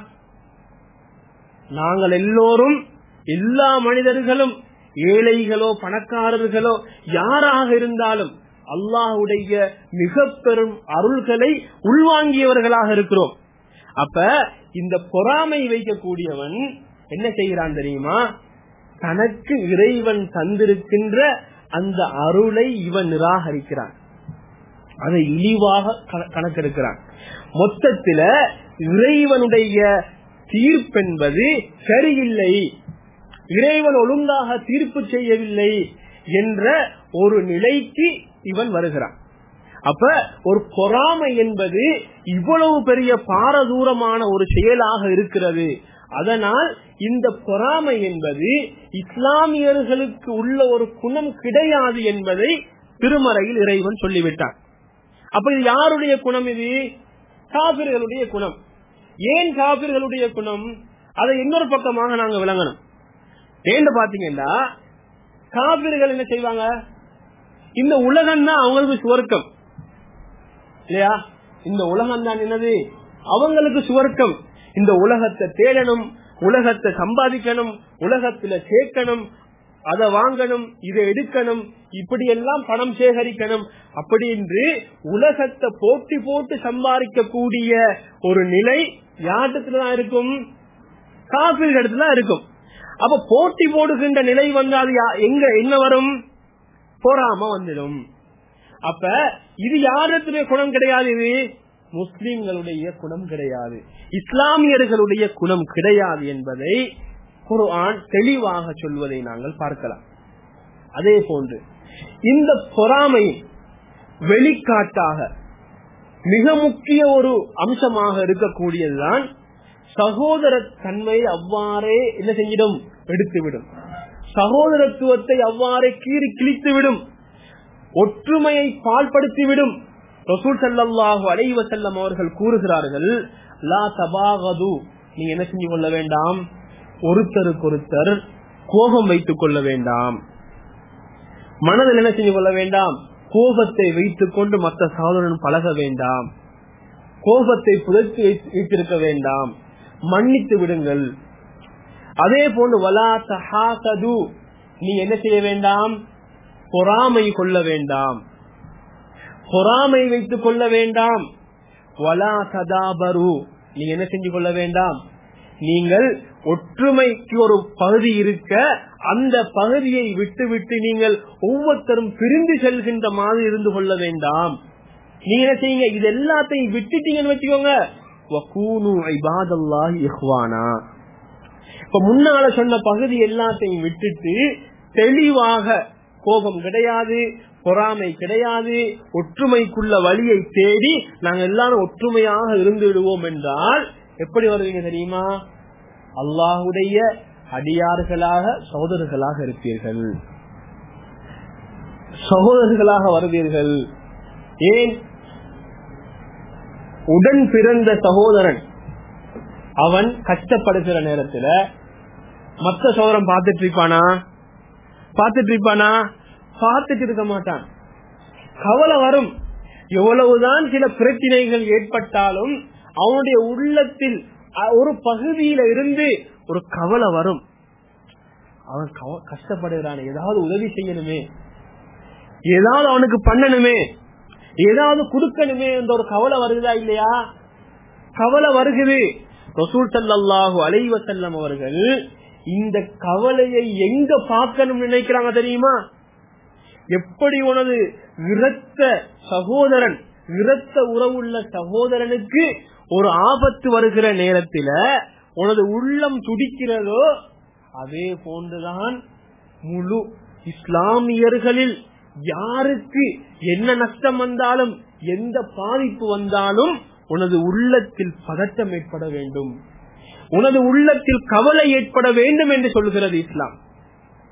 நாங்கள் எல்லோரும் எல்லா மனிதர்களும் ஏழைகளோ பணக்காரர்களோ யாராக இருந்தாலும் அல்லாஹுடைய மிக பெரும் அருள்களை உள்வாங்கியவர்களாக இருக்கிறோம் அப்ப இந்த பொறாமை வைக்கக்கூடியவன் என்ன செய்கிறான் தெரியுமா தனக்கு இறைவன் தந்திருக்கின்ற அந்த அருளை இவன் நிராகரிக்கிறான் அதை இழிவாக கணக்கெடுக்கிறான் மொத்தத்தில இறைவனுடைய தீர்ப்பென்பது சரியில்லை இறைவன் ஒழுங்காக தீர்ப்பு செய்யவில்லை என்ற ஒரு நிலைக்கு இவன் வருகிறான் அப்ப ஒரு பொறாமை என்பது இவ்வளவு பெரிய பாரதூரமான ஒரு செயலாக இருக்கிறது அதனால் இந்த பொறாமை என்பது இஸ்லாமியர்களுக்கு உள்ள ஒரு குணம் கிடையாது என்பதை திருமறையில் இறைவன் சொல்லிவிட்டான் அப்ப இது யாருடைய குணம் இது காபிர்களுடைய குணம் ஏன் காபிர்களுடைய குணம் அதை இன்னொரு பக்கமாக நாங்க விளங்கணும் ஏன்னு பாத்தீங்கன்னா காபிர்கள் என்ன செய்வாங்க இந்த உலகம் தான் அவங்களுக்கு சுவர்க்கம் இல்லையா இந்த உலகம் தான் என்னது அவங்களுக்கு சுவர்க்கம் இந்த உலகத்தை தேடணும் உலகத்தை சம்பாதிக்கணும் உலகத்துல சேர்க்கணும் அதை வாங்கணும் இதை எடுக்கணும் இப்படி எல்லாம் பணம் சேகரிக்கணும் அப்படி என்று உலகத்தை போட்டி போட்டு சம்பாதிக்கக்கூடிய ஒரு நிலை யார்கிட்டதான் இருக்கும் காப்பீடு இடத்துல இருக்கும் அப்ப போட்டி போடுகின்ற நிலை வந்து அது எங்க என்ன வரும் போராம வந்துடும் அப்ப இது யாருடைய குணம் கிடையாது இது முஸ்லிம்களுடைய குணம் கிடையாது இஸ்லாமியர்களுடைய குணம் கிடையாது என்பதை குர்ஆன் தெளிவாக சொல்வதை நாங்கள் பார்க்கலாம் அதே போன்று இந்த பொறாமை வெளிக்காட்டாக மிக முக்கிய ஒரு அம்சமாக இருக்கக்கூடியதுதான் சகோதர தன்மை அவ்வாறே என்ன செஞ்சிடும் எடுத்துவிடும் சகோதரத்துவத்தை அவ்வாறே கீறி கிழித்துவிடும் ஒற்றுமையை பால்படுத்திவிடும் ரசூல் சல்லாஹு அலைவ செல்லம் அவர்கள் கூறுகிறார்கள் லா தபாகது நீ என்ன செஞ்சு கொள்ள வேண்டாம் ஒருத்தருக்கொருத்தர் கோபம் வைத்துக் கொள்ள வேண்டாம் மனதில் என்ன செஞ்சு கொள்ள வேண்டாம் கோபத்தை வைத்துக் கொண்டு மற்ற சகோதரன் பழக வேண்டாம் கோபத்தை புதைத்து வைத்திருக்க வேண்டாம் மன்னித்து விடுங்கள் அதே போன்று வலா தஹாசது நீ என்ன செய்ய வேண்டாம் பொறாமை கொள்ள வேண்டாம் பொறாமை வைத்துக் கொள்ள வேண்டாம் வலா சதாபரு நீ என்ன செஞ்சு கொள்ள வேண்டாம் நீங்கள் ஒற்றுமைக்கு ஒரு பகுதி இருக்க அந்த பகுதியை விட்டு விட்டு நீங்கள் ஒவ்வொருத்தரும் பிரிந்து செல்கின்ற மாதிரி இருந்து கொள்ள வேண்டாம் நீங்க என்ன செய்யுங்க இது எல்லாத்தையும் விட்டுட்டீங்கன்னு வச்சுக்கோங்க இப்ப முன்னால சொன்ன பகுதி எல்லாத்தையும் விட்டுட்டு தெளிவாக கோபம் கிடையாது பொறாமை கிடையாது ஒற்றுமைக்குள்ள வழியை தேடி நாங்க எல்லாரும் ஒற்றுமையாக இருந்து விடுவோம் என்றால் எப்படி வருவீங்க தெரியுமா அல்லாஹுடைய அடியார்களாக சகோதரர்களாக இருப்பீர்கள் சகோதரர்களாக வருவீர்கள் ஏன் உடன் பிறந்த சகோதரன் அவன் கஷ்டப்படுகிற நேரத்துல மற்ற சகோதரன் பார்த்துட்டு இருப்பானா பார்த்துட்டு இருப்பானா பார்த்துட்டு இருக்க மாட்டான் கவலை வரும் எவ்வளவுதான் சில பிரச்சனைகள் ஏற்பட்டாலும் அவனுடைய உள்ளத்தில் ஒரு பகுதியில இருந்து ஒரு கவலை வரும் அவன் கஷ்டப்படுகிறான் ஏதாவது உதவி செய்யணுமே ஏதாவது அவனுக்கு பண்ணணுமே ஏதாவது கொடுக்கணுமே என்ற ஒரு கவலை வருகிறதா இல்லையா கவலை வருகுது ரசூல் சல்லாஹூ அலைவ செல்லம் அவர்கள் இந்த கவலையை எங்க பார்க்கணும் நினைக்கிறாங்க தெரியுமா எப்படி உனது இரத்த சகோதரன் இரத்த உறவுள்ள சகோதரனுக்கு ஒரு ஆபத்து வருகிற நேரத்தில் உனது உள்ளம் துடிக்கிறதோ அதே போன்றுதான் முழு இஸ்லாமியர்களில் யாருக்கு என்ன நஷ்டம் வந்தாலும் எந்த பாதிப்பு வந்தாலும் உனது உள்ளத்தில் பதட்டம் ஏற்பட வேண்டும் உனது உள்ளத்தில் கவலை ஏற்பட வேண்டும் என்று சொல்கிறது இஸ்லாம்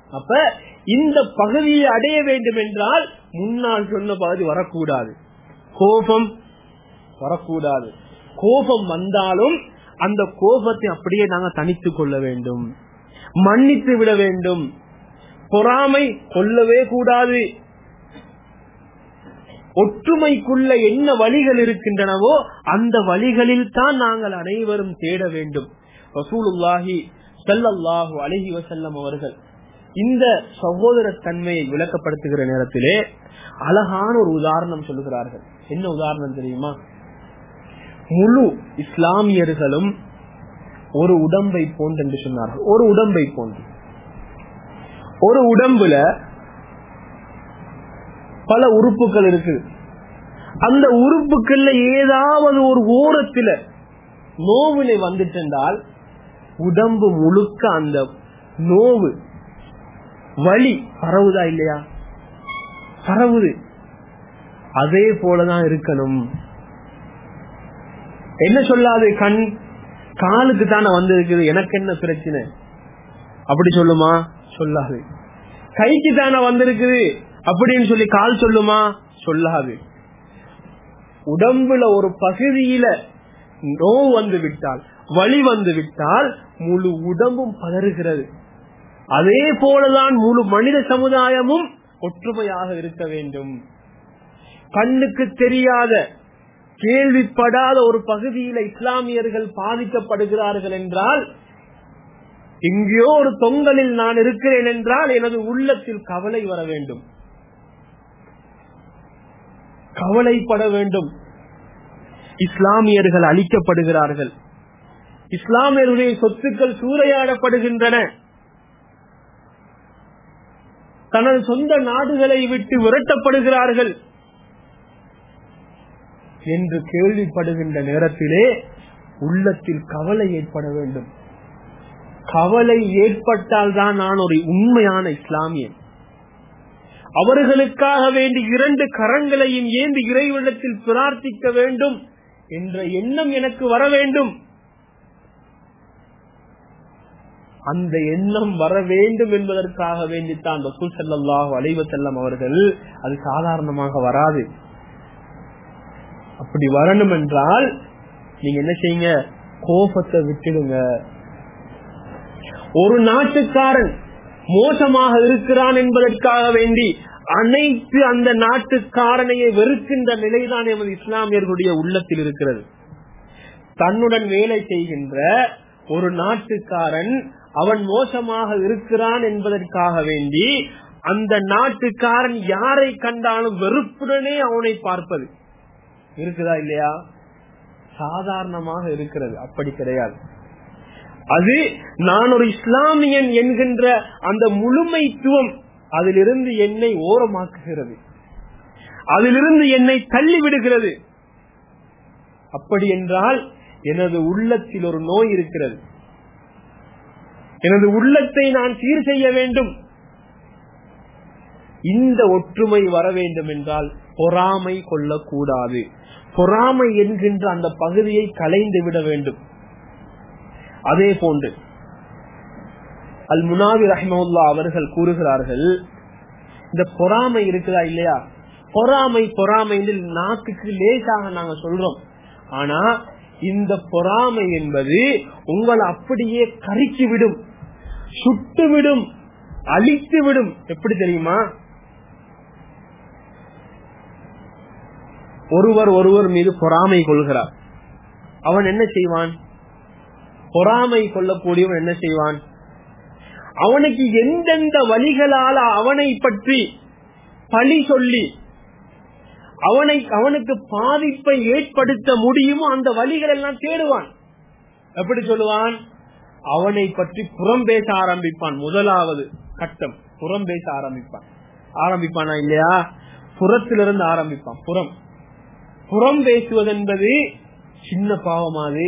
அப்ப இந்த பகுதியை அடைய வேண்டும் என்றால் முன்னால் சொன்ன பகுதி வரக்கூடாது கோபம் வரக்கூடாது கோபம் வந்தாலும் அந்த கோபத்தை அப்படியே நாங்க தனித்துக் கொள்ள வேண்டும் மன்னித்து விட வேண்டும் பொறாமை கொள்ளவே கூடாது ஒற்றுமைக்குள்ள என்ன வழிகள் இருக்கின்றனவோ அந்த வழிகளில் தான் நாங்கள் அனைவரும் தேட வேண்டும் ரசூலுல்லாஹி ஸல்லல்லாஹு அலைஹி வஸல்லம் அவர்கள் இந்த சகோதர தன்மையை விளக்கப்படுத்துகிற நேரத்திலே அழகான ஒரு உதாரணம் சொல்லுகிறார்கள் என்ன உதாரணம் தெரியுமா முழு இஸ்லாமியர்களும் ஒரு உடம்பை போன்று என்று சொன்னார்கள் ஒரு உடம்பை போன்று ஒரு உடம்புல பல உறுப்புகள் இருக்கு அந்த உறுப்புகள்ல ஏதாவது ஒரு ஓரத்துல நோவினை வந்துட்டென்றால் உடம்பு முழுக்க அந்த நோவு வலி பரவுதா இல்லையா பரவுது அதே போலதான் இருக்கணும் என்ன சொல்லாது கண் காலுக்கு தானே வந்திருக்குது எனக்கு என்ன பிரச்சனை அப்படி சொல்லுமா சொல்லாது கைக்கு தானே வந்திருக்குது அப்படின்னு சொல்லி கால் சொல்லுமா சொல்லாது உடம்புல ஒரு பகுதியில நோவு வந்து விட்டால் வலி வந்து விட்டால் முழு உடம்பும் பதறுகிறது அதே போலதான் முழு மனித சமுதாயமும் ஒற்றுமையாக இருக்க வேண்டும் கண்ணுக்கு தெரியாத கேள்விப்படாத ஒரு பகுதியில இஸ்லாமியர்கள் பாதிக்கப்படுகிறார்கள் என்றால் எங்கேயோ ஒரு தொங்கலில் நான் இருக்கிறேன் என்றால் எனது உள்ளத்தில் கவலை வர வேண்டும் கவலைப்பட வேண்டும் இஸ்லாமியர்கள் அழிக்கப்படுகிறார்கள் இஸ்லாமியர்களுடைய சொத்துக்கள் சூறையாடப்படுகின்றன தனது சொந்த நாடுகளை விட்டு விரட்டப்படுகிறார்கள் என்று கேள்விப்படுகின்ற நேரத்திலே உள்ளத்தில் கவலை ஏற்பட வேண்டும் கவலை ஏற்பட்டால் தான் நான் ஒரு உண்மையான இஸ்லாமியன் அவர்களுக்காக வேண்டி இரண்டு கரங்களையும் ஏந்தி இறைவனத்தில் பிரார்த்திக்க வேண்டும் என்ற எண்ணம் எனக்கு வர வேண்டும் அந்த எண்ணம் வர வேண்டும் என்பதற்காக வேண்டித்தான் ரசூல் செல்லல்லாஹு அலைவ செல்லம் அவர்கள் அது சாதாரணமாக வராது அப்படி வரணும் என்றால் நீங்க என்ன செய்யுங்க கோபத்தை விட்டுடுங்க ஒரு நாட்டுக்காரன் மோசமாக இருக்கிறான் என்பதற்காக வேண்டி அனைத்து அந்த நாட்டுக்காரனையை வெறுக்கின்ற நிலைதான் எமது இஸ்லாமியர்களுடைய உள்ளத்தில் இருக்கிறது தன்னுடன் வேலை செய்கின்ற ஒரு நாட்டுக்காரன் அவன் மோசமாக இருக்கிறான் என்பதற்காக வேண்டி அந்த நாட்டுக்காரன் யாரை கண்டாலும் வெறுப்புடனே அவனை பார்ப்பது இருக்குதா இல்லையா சாதாரணமாக இருக்கிறது அப்படி கிடையாது அது நான் ஒரு இஸ்லாமியன் என்கின்ற அந்த முழுமைத்துவம் அதிலிருந்து என்னை ஓரமாக்குகிறது அதிலிருந்து என்னை தள்ளி விடுகிறது அப்படி என்றால் எனது உள்ளத்தில் ஒரு நோய் இருக்கிறது எனது உள்ளத்தை நான் சீர் செய்ய வேண்டும் இந்த ஒற்றுமை வர வேண்டும் என்றால் பொறாமை கொள்ளக்கூடாது பொறாமை என்கின்ற அந்த பகுதியை கலைந்து விட வேண்டும் அதே போன்று அல் முனாவி ரஹ்மல்லா அவர்கள் கூறுகிறார்கள் இந்த பொறாமை இருக்குதா இல்லையா பொறாமை பொறாமை நாக்குக்கு லேசாக நாங்க சொல்றோம் ஆனா இந்த பொறாமை என்பது உங்களை அப்படியே கறிச்சு விடும் சுட்டு விடும் அழித்து விடும் எப்படி தெரியுமா ஒருவர் ஒருவர் மீது பொறாமை கொள்கிறார் அவன் என்ன செய்வான் பொறாமை கொள்ளக்கூடியவன் என்ன செய்வான் அவனுக்கு எந்தெந்த வழிகளால அவனை பற்றி பழி சொல்லி அவனை அவனுக்கு பாதிப்பை ஏற்படுத்த முடியுமோ அந்த வழிகள் எல்லாம் தேடுவான் எப்படி சொல்லுவான் அவனை பற்றி புறம் பேச ஆரம்பிப்பான் முதலாவது கட்டம் புறம் பேச ஆரம்பிப்பான் ஆரம்பிப்பானா இல்லையா புறத்திலிருந்து ஆரம்பிப்பான் புறம் புறம் பேசுவது என்பது சின்ன பாவமாது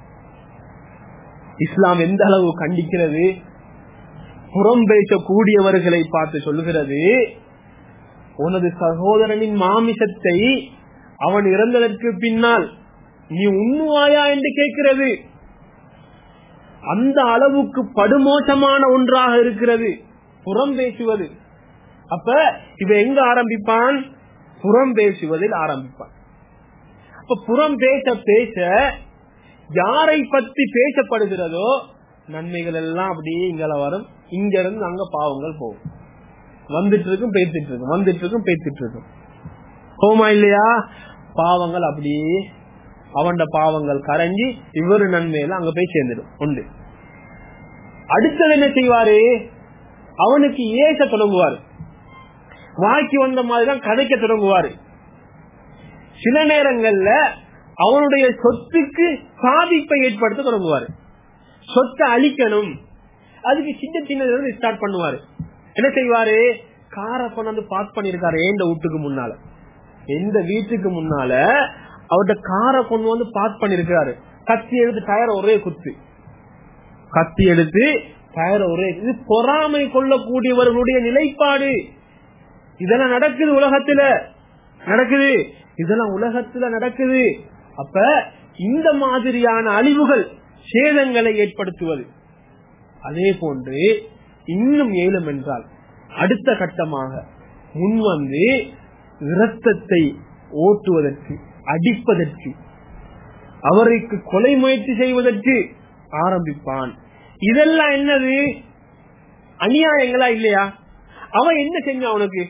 இஸ்லாம் எந்த அளவு கண்டிக்கிறது புறம் பேசக்கூடியவர்களை பார்த்து சொல்லுகிறது உனது சகோதரனின் மாமிசத்தை அவன் இறந்ததற்கு பின்னால் நீ உண்ணுவாயா என்று கேட்கிறது அந்த அளவுக்கு படுமோசமான ஒன்றாக இருக்கிறது புறம் பேசுவது அப்ப இவ எங்க ஆரம்பிப்பான் புறம் பேசுவதில் ஆரம்பிப்பான் அப்ப புறம் பேச பேச யாரை பத்தி பேசப்படுகிறதோ நன்மைகள் எல்லாம் அப்படியே இங்கல வரும் இங்க இருந்து அங்க பாவங்கள் போகும் வந்துட்டு இருக்கும் பேசிட்டு இருக்கும் வந்துட்டு இருக்கும் பேசிட்டு இருக்கும் போமா இல்லையா பாவங்கள் அப்படியே அவன் பாவங்கள் கரைஞ்சி இவரு நன்மையில அங்க போய் சேர்ந்துடும் உண்டு அடுத்தது என்ன செய்வாரு அவனுக்கு ஏச தொடங்குவாரு வாய்க்கு வந்த மாதிரிதான் கதைக்க தொடங்குவாரு சில நேரங்கள்ல அவனுடைய சொத்துக்கு பாதிப்பை ஏற்படுத்த தொடங்குவாரு சொத்தை அழிக்கணும் அதுக்கு சின்ன சின்ன ஸ்டார்ட் பண்ணுவாரு என்ன செய்வாரு காரை கொண்டாந்து பார்க் பண்ணிருக்காரு எந்த வீட்டுக்கு முன்னால எந்த வீட்டுக்கு முன்னால அவர்கிட்ட காரை கொண்டு வந்து பார்க் பண்ணிருக்காரு கத்தி எடுத்து டயர் ஒரே குத்து கத்தி எடுத்து டயர் ஒரே இது பொறாமை கொள்ளக்கூடியவர்களுடைய நிலைப்பாடு இதெல்லாம் நடக்குது உலகத்துல நடக்குது இதெல்லாம் உலகத்துல நடக்குது அப்ப இந்த மாதிரியான அழிவுகள் சேதங்களை ஏற்படுத்துவது அதே போன்று இன்னும் ஏலம் என்றால் அடுத்த கட்டமாக முன்வந்து இரத்தத்தை ஓட்டுவதற்கு அடிப்பதற்கு அவருக்கு கொலை முயற்சி செய்வதற்கு ஆரம்பிப்பான் இதெல்லாம் என்னது அநியாயங்களா இல்லையா அவன் என்ன செஞ்சான் அவனுக்கு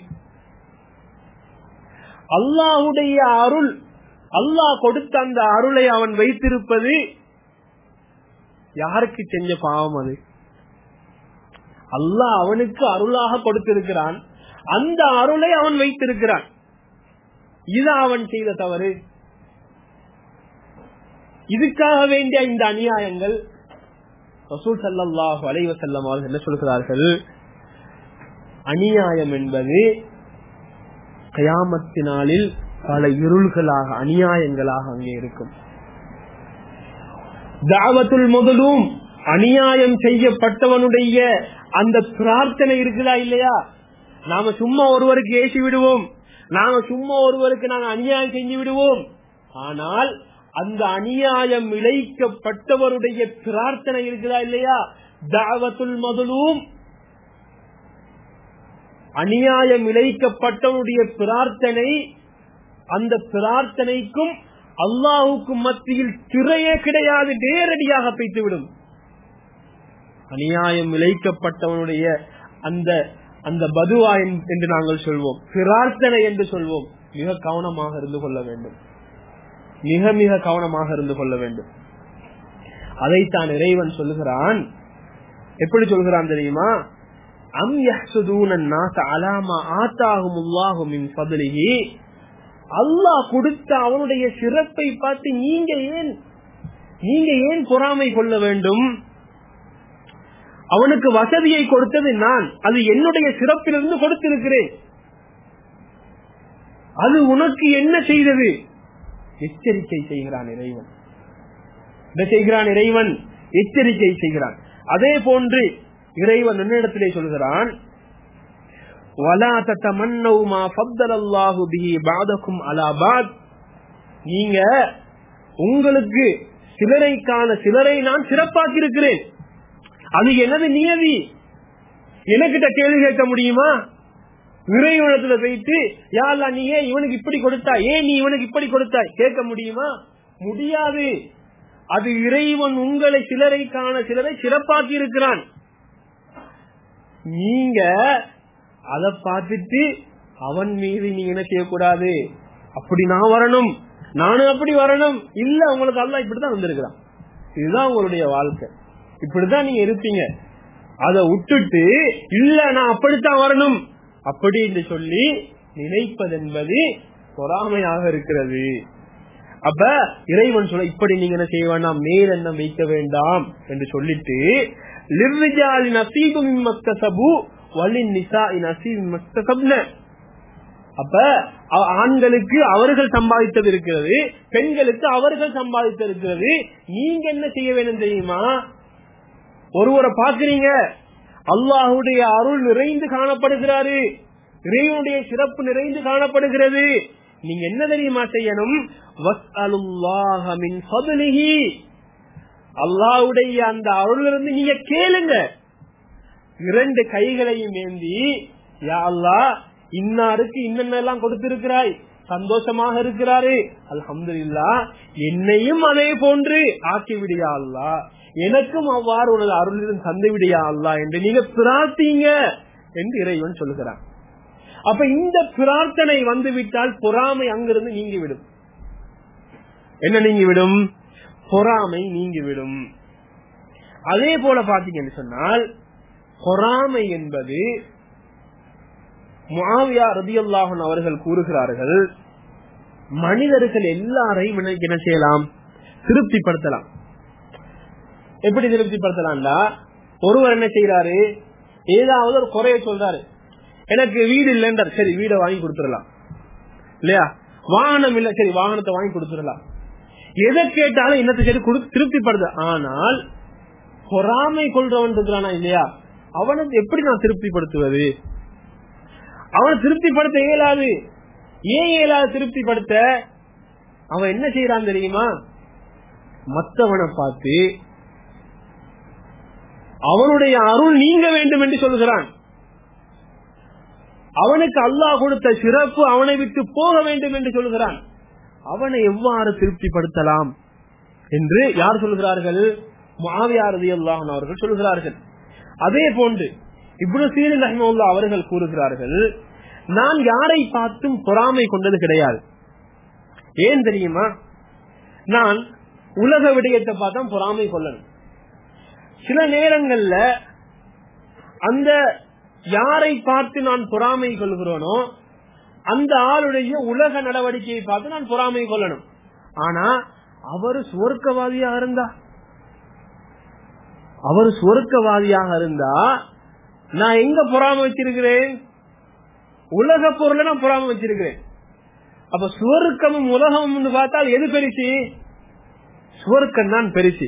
அல்லாஹுடைய அருள் அல்லாஹ் கொடுத்த அந்த அருளை அவன் வைத்திருப்பது யாருக்கு செஞ்ச பாவம் அது அல்லாஹ் அவனுக்கு அருளாக கொடுத்திருக்கிறான் அந்த அருளை அவன் வைத்திருக்கிறான் இது அவன் செய்த தவறு இதுக்காக வேண்டிய இந்த அநியாயங்கள் ரசூல் சல்லாஹு அலைவசல்லம் அவர்கள் என்ன சொல்கிறார்கள் அநியாயம் என்பது கயாமத்தினாலில் பல இருள்களாக அநியாயங்களாக அங்கே இருக்கும் தாவத்துல் முதலும் அநியாயம் செய்யப்பட்டவனுடைய அந்த பிரார்த்தனை இருக்குதா இல்லையா நாம சும்மா ஒருவருக்கு ஏசி விடுவோம் நாம சும்மா ஒருவருக்கு நாங்க அநியாயம் செஞ்சு விடுவோம் ஆனால் அந்த அநியாயம் இழைக்கப்பட்டவருடைய பிரார்த்தனை இருக்குதா இல்லையா தாவத்துல் முதலும் அநியாயம் இழைக்கப்பட்டவனுடைய பிரார்த்தனை அந்த பிரார்த்தனைக்கும் அல்லாஹுக்கும் மத்தியில் திரையே கிடையாது நேரடியாக வைத்துவிடும் அநியாயம் இழைக்கப்பட்டவனுடைய அந்த அந்த பதுவா என்று நாங்கள் சொல்வோம் பிரார்த்தனை என்று சொல்வோம் மிக கவனமாக இருந்து கொள்ள வேண்டும் மிக மிக கவனமாக இருந்து கொள்ள வேண்டும் அதைத்தான் இறைவன் சொல்லுகிறான் எப்படி சொல்கிறான் தெரியுமா அம் யஹ்சுதூன الناس على ما آتاهم الله من فضله அல்லாஹ் கொடுத்த அவனுடைய சிறப்பை பார்த்து நீங்க ஏன் நீங்க ஏன் பொறாமை கொள்ள வேண்டும் அவனுக்கு வசதியை கொடுத்தது நான் அது என்னுடைய சிறப்பிலிருந்து கொடுத்திருக்கிறேன் அது உனக்கு என்ன செய்தது எச்சரிக்கை செய்கிறான் இறைவன் என்ன செய்கிறான் இறைவன் எச்சரிக்கை செய்கிறான் அதே போன்று இறைவன் என்னிடத்திலே சொல்கிறான் நீங்க உங்களுக்கு சிலரைக்கான சிலரை நான் சிறப்பாக்கி இருக்கிறேன் அது எனது நியதி எனக்கிட்ட கேள்வி கேட்க முடியுமா இறைவனத்துல போயிட்டு யாரா நீ ஏன் இவனுக்கு இப்படி கொடுத்தா ஏன் நீ இவனுக்கு இப்படி கொடுத்தாய் கேட்க முடியுமா முடியாது அது இறைவன் உங்களை சிலரை காண சிலரை சிறப்பாக்கி இருக்கிறான் நீங்க அதை பார்த்துட்டு அவன் மீது நீங்க என்ன செய்யக்கூடாது அப்படி நான் வரணும் நானும் அப்படி வரணும் இல்ல உங்களுக்கு அல்ல இப்படிதான் வந்திருக்கிறான் இதுதான் உங்களுடைய வாழ்க்கை இப்படிதான் நீங்க இருப்பீங்க அதை விட்டுட்டு இல்ல நான் அப்படித்தான் வரணும் அப்படி என்று சொல்லி நினைப்பது என்பது பொறாமையாக இருக்கிறது அப்ப இறைவன் சொல்ல இப்படி நீங்க என்ன செய்ய வேண்டாம் மேல் எண்ணம் வைக்க வேண்டாம் என்று சொல்லிட்டு அப்ப ஆண்களுக்கு அவர்கள் சம்பாதித்தது இருக்கிறது பெண்களுக்கு அவர்கள் சம்பாதித்தது இருக்கிறது நீங்க என்ன செய்ய வேண்டும் தெரியுமா ஒருவரை பாக்குறீங்க அல்லாஹுடைய அருள் நிறைந்து காணப்படுகிறாரு இறைவனுடைய சிறப்பு நிறைந்து காணப்படுகிறது நீங்க என்ன தெரியுமா செய்யணும் அல்லாஹுடைய அந்த அருள் இருந்து நீங்க கேளுங்க இரண்டு கைகளையும் ஏந்தி யா அல்லாஹ் இன்னாருக்கு இன்னென்னெல்லாம் கொடுத்திருக்கிறாய் சந்தோஷமாக இருக்கிறாரு அல்ஹம்துலில்லா என்னையும் அதே போன்று ஆக்கி விடியா அல்லா எனக்கும் அவ்வாறு உனது அருளிலும் தந்து விடியா அல்லா என்று நீங்க பிரார்த்தீங்க என்று இறைவன் சொல்லுகிறான் அப்ப இந்த பிரார்த்தனை வந்து விட்டால் பொறாமை அங்கிருந்து நீங்கிவிடும் என்ன நீங்கிவிடும் பொறாமை நீங்கிவிடும் அதே போல பாத்தீங்கன்னு சொன்னால் பொறாமை என்பது முஆவியா ரதியல்லாஹன் அவர்கள் கூறுகிறார்கள் மனிதர்கள் எல்லாரையும் என்ன- என்ன செய்யலாம் திருப்திப்படுத்தலாம் எப்படி திருப்திப்படுத்தலாம்டா ஒருவர் என்ன செய்யறாரு ஏதாவது ஒரு குறைய சொல்றாரு எனக்கு வீடு இல்லைன்றார் சரி வீடை வாங்கி கொடுத்துடலாம் இல்லையா வாகனம் இல்ல சரி வாகனத்தை வாங்கி கொடுத்துடலாம் எதை கேட்டாலும் இன்னத்தை சரி கொடு- திருப்திப்படுது ஆனால் பொறாமை கொள்றவன் இருக்கிறானா இல்லையா அவனுக்கு எப்படி நான் திருப்திப்படுத்துவது அவனை திருப்திப்படுத்த இயலாது ஏன் இயலாது திருப்திப்படுத்த அவன் என்ன செய்யறான் தெரியுமா மத்தவனை பார்த்து அவனுடைய அருள் நீங்க வேண்டும் என்று சொல்கிறான் அவனுக்கு அல்லாஹ் கொடுத்த சிறப்பு அவனை விட்டு போக வேண்டும் என்று சொல்கிறான் அவனை எவ்வாறு திருப்திப்படுத்தலாம் என்று யார் சொல்கிறார்கள் மாவியாரதி அல்லாஹன் அவர்கள் சொல்கிறார்கள் அதே போன்று இப்னு சீரின் ரஹ்மவுல்லா அவர்கள் கூறுகிறார்கள் நான் யாரை பார்த்தும் பொறாமை கொண்டது கிடையாது ஏன் தெரியுமா நான் உலக விடயத்தை பார்த்தா பொறாமை கொள்ளணும் சில நேரங்கள்ல அந்த யாரை பார்த்து நான் பொறாமை கொள்கிறோனோ அந்த ஆளுடைய உலக நடவடிக்கையை பார்த்து நான் பொறாமை கொள்ளணும் ஆனா அவர் சுவர்க்கவாதியாக இருந்தா அவர் சுவர்க்கவாதியாக இருந்தா நான் எங்க பொறாம வச்சிருக்கிறேன் உலக பொருளை நான் பொறாம வச்சிருக்கிறேன் அப்ப சுவர்க்கமும் உலகமும் பார்த்தால் எது பெருசு சுவர்க்கம் தான் பெருசு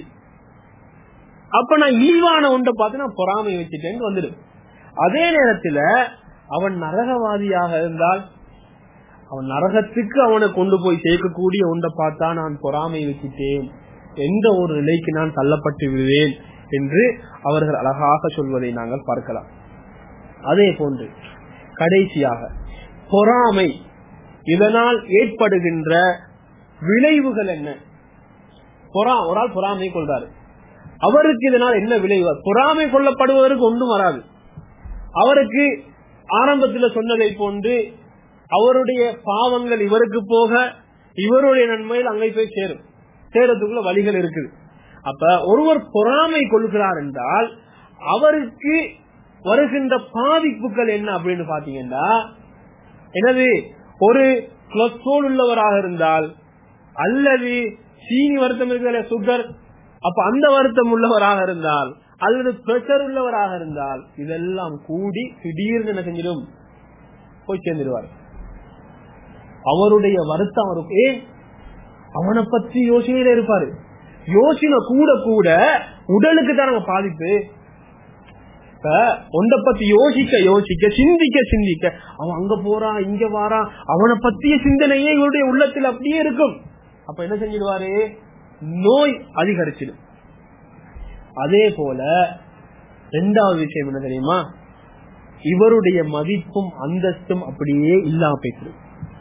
அப்ப நான் இழிவான ஒன்றை பார்த்து நான் பொறாமை வச்சுட்டேன்னு வந்துடும் அதே நேரத்துல அவன் நரகவாதியாக இருந்தால் அவன் நரகத்துக்கு அவனை கொண்டு போய் சேர்க்கக்கூடிய ஒன்றை பார்த்தா நான் பொறாமை வச்சுட்டேன் எந்த ஒரு நிலைக்கு நான் தள்ளப்பட்டு விடுவேன் என்று அவர்கள் அழகாக சொல்வதை நாங்கள் பார்க்கலாம் அதே போன்று கடைசியாக பொறாமை இதனால் ஏற்படுகின்ற விளைவுகள் என்ன பொறா ஒரு ஆள் பொறாமை கொள்றாரு அவருக்கு இதனால் என்ன விளைவு பொறாமை கொள்ளப்படுவதற்கு ஒன்றும் வராது அவருக்கு ஆரம்பத்தில் சொன்னதை போன்று அவருடைய பாவங்கள் இவருக்கு போக இவருடைய நன்மையில் அங்கே போய் சேரும் சேரத்துக்குள்ள வழிகள் இருக்குது அப்ப ஒருவர் பொறாமை கொள்கிறார் என்றால் அவருக்கு வருகின்ற பாதிப்புகள் என்ன அப்படின்னு பாத்தீங்கன்னா எனது ஒரு கொலஸ்ட்ரோல் உள்ளவராக இருந்தால் அல்லது சீனி வருத்தம் இருக்கிற சுகர் அப்ப அந்த வருத்தம் உள்ளவராக இருந்தால் அல்லது பிரஷர் உள்ளவராக இருந்தால் இதெல்லாம் கூடி திடீர்னு என்ன செஞ்சிடும் போய் சேர்ந்துடுவார் அவருடைய வருத்தம் அவருக்கு ஏன் அவனை பற்றி யோசனையில இருப்பாரு யோசனை கூட கூட உடலுக்கு தானங்க பாதிப்பு இப்ப ஒன்றை பத்தி யோசிக்க யோசிக்க சிந்திக்க சிந்திக்க அவன் அங்க போறான் இங்க வாரான் அவனை பத்திய சிந்தனையே இவருடைய உள்ளத்தில் அப்படியே இருக்கும் அப்ப என்ன செஞ்சிடுவாரு நோய் அதிகரிச்சிடும் அதே போல ரெண்டாவது விஷயம் என்ன தெரியுமா இவருடைய மதிப்பும் அந்தஸ்தும் அப்படியே இல்லாம போயிட்டு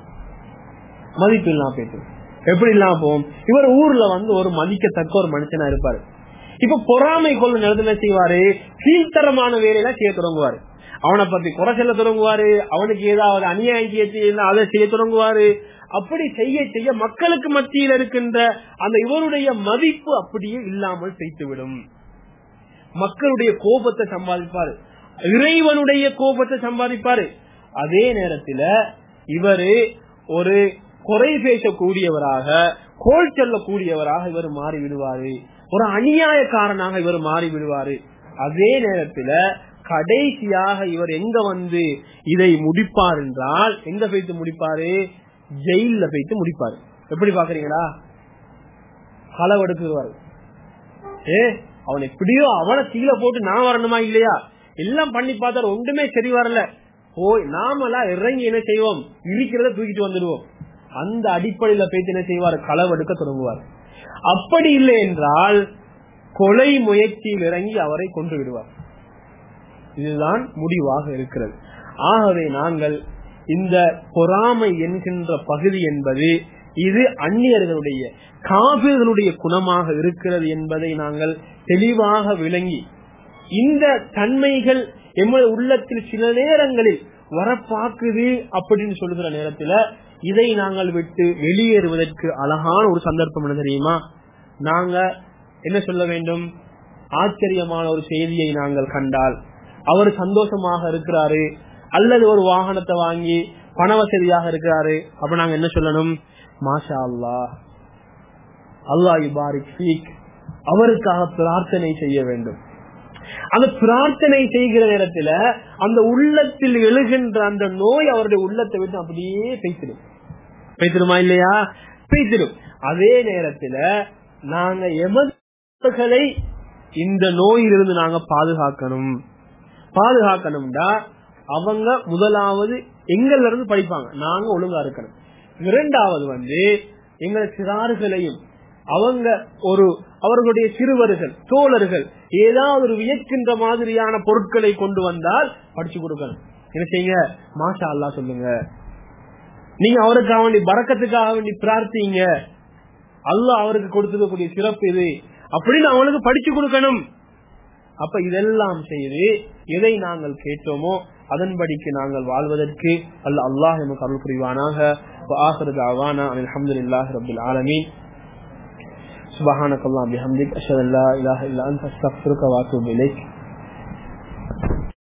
மதிப்பு இல்லாம போயிட்டு எப்படி இல்லாம போகும் இவர் ஊர்ல வந்து ஒரு மதிக்கத்தக்க ஒரு மனுஷனா இருப்பாரு இப்ப பொறாமை கொள்ள நேரத்தில் என்ன செய்வாரு கீழ்த்தரமான வேலையெல்லாம் செய்ய தொடங்குவாரு அவனை பத்தி குறை சொல்ல தொடங்குவாரு அவனுக்கு ஏதாவது அநியாயம் செய்ய அதை செய்ய தொடங்குவாரு அப்படி செய்ய செய்ய மக்களுக்கு மத்தியில் இருக்கின்ற அந்த இவருடைய மதிப்பு அப்படியே இல்லாமல் செய்துவிடும் மக்களுடைய கோபத்தை சம்பாதிப்பாரு இறைவனுடைய கோபத்தை சம்பாதிப்பாரு அதே நேரத்துல இவரு ஒரு குறை பேசக்கூடியவராக கோல் சொல்லக்கூடியவராக இவர் மாறி விடுவாரு ஒரு அநியாயக்காரனாக இவர் மாறி விடுவாரு அதே நேரத்துல கடைசியாக இவர் எங்க வந்து இதை முடிப்பார் என்றால் எங்க வைத்து முடிப்பாரு ஜெயில வைத்து முடிப்பாரு எப்படி பாக்குறீங்களா களவெடுக்குவாரு ஏ அவன் எப்படியோ அவனை கீழே போட்டு நான் வரணுமா இல்லையா எல்லாம் பண்ணி பார்த்தாரு ஒன்றுமே சரி வரல போய் நாமெல்லாம் இறங்கி என்ன செய்வோம் இருக்கிறத தூக்கிட்டு வந்துடுவோம் அந்த அடிப்படையில போயிட்டு என்ன செய்வார் களவெடுக்க தொடங்குவார் அப்படி இல்லை என்றால் கொலை முயற்சியில் இறங்கி அவரை கொண்டு விடுவார் இதுதான் முடிவாக இருக்கிறது ஆகவே நாங்கள் இந்த பொறாமை என்கின்ற பகுதி என்பது இது அந்நியர்களுடைய காவிர்களுடைய குணமாக இருக்கிறது என்பதை நாங்கள் தெளிவாக விளங்கி இந்த தன்மைகள் எமது உள்ளத்தில் சில நேரங்களில் வரப்பாக்குது அப்படின்னு சொல்லுகிற நேரத்துல இதை நாங்கள் விட்டு வெளியேறுவதற்கு அழகான ஒரு சந்தர்ப்பம் என்ன தெரியுமா நாங்க என்ன சொல்ல வேண்டும் ஆச்சரியமான ஒரு செய்தியை நாங்கள் கண்டால் அவர் சந்தோஷமாக இருக்கிறாரு அல்லது ஒரு வாகனத்தை வாங்கி பண வசதியாக இருக்கிறாரு அப்ப நாங்க என்ன சொல்லணும் மாஷா அல்லா அல்லா இபாரிக் ஃபீக் அவருக்காக பிரார்த்தனை செய்ய வேண்டும் அந்த பிரார்த்தனை செய்கிற நேரத்துல அந்த உள்ளத்தில் எழுகின்ற அந்த நோய் அவருடைய உள்ளத்தை விட்டு அப்படியே பேசிடும் பேசிடுமா இல்லையா பேசிடும் அதே நேரத்துல நாங்க எமதுகளை இந்த நோயிலிருந்து நாங்க பாதுகாக்கணும் பாதுகாக்கணும்டா அவங்க முதலாவது எங்கள்ல இருந்து படிப்பாங்க நாங்க ஒழுங்கா இருக்கணும் இரண்டாவது வந்து எங்கள் சிறார்களையும் அவங்க ஒரு அவர்களுடைய சிறுவர்கள் தோழர்கள் ஏதாவது ஒரு வியக்கின்ற மாதிரியான பொருட்களை கொண்டு வந்தால் படிச்சு கொடுக்கணும் என்ன செய்யுங்க மாஷா அல்லா சொல்லுங்க நீங்க அவருக்காக வேண்டி பறக்கத்துக்காக வேண்டி பிரார்த்திங்க அல்லாஹ் அவருக்கு கொடுத்துக்கக்கூடிய சிறப்பு இது அப்படின்னு அவனுக்கு படிச்சு கொடுக்கணும் அப்ப இதெல்லாம் செய்து எதை நாங்கள் கேட்டோமோ அதன்படிக்கு நாங்கள் வாழ்வதற்கு அல்ல அல்லாஹ் எமக்கு அருள் புரிவானாக ஆஹிரது அவானா அலமதுல்லாஹ் ரபுல் ஆலமீன் سبحانك اللهم بحمدك اشهد ان لا اله الا انت استغفرك واتوب اليك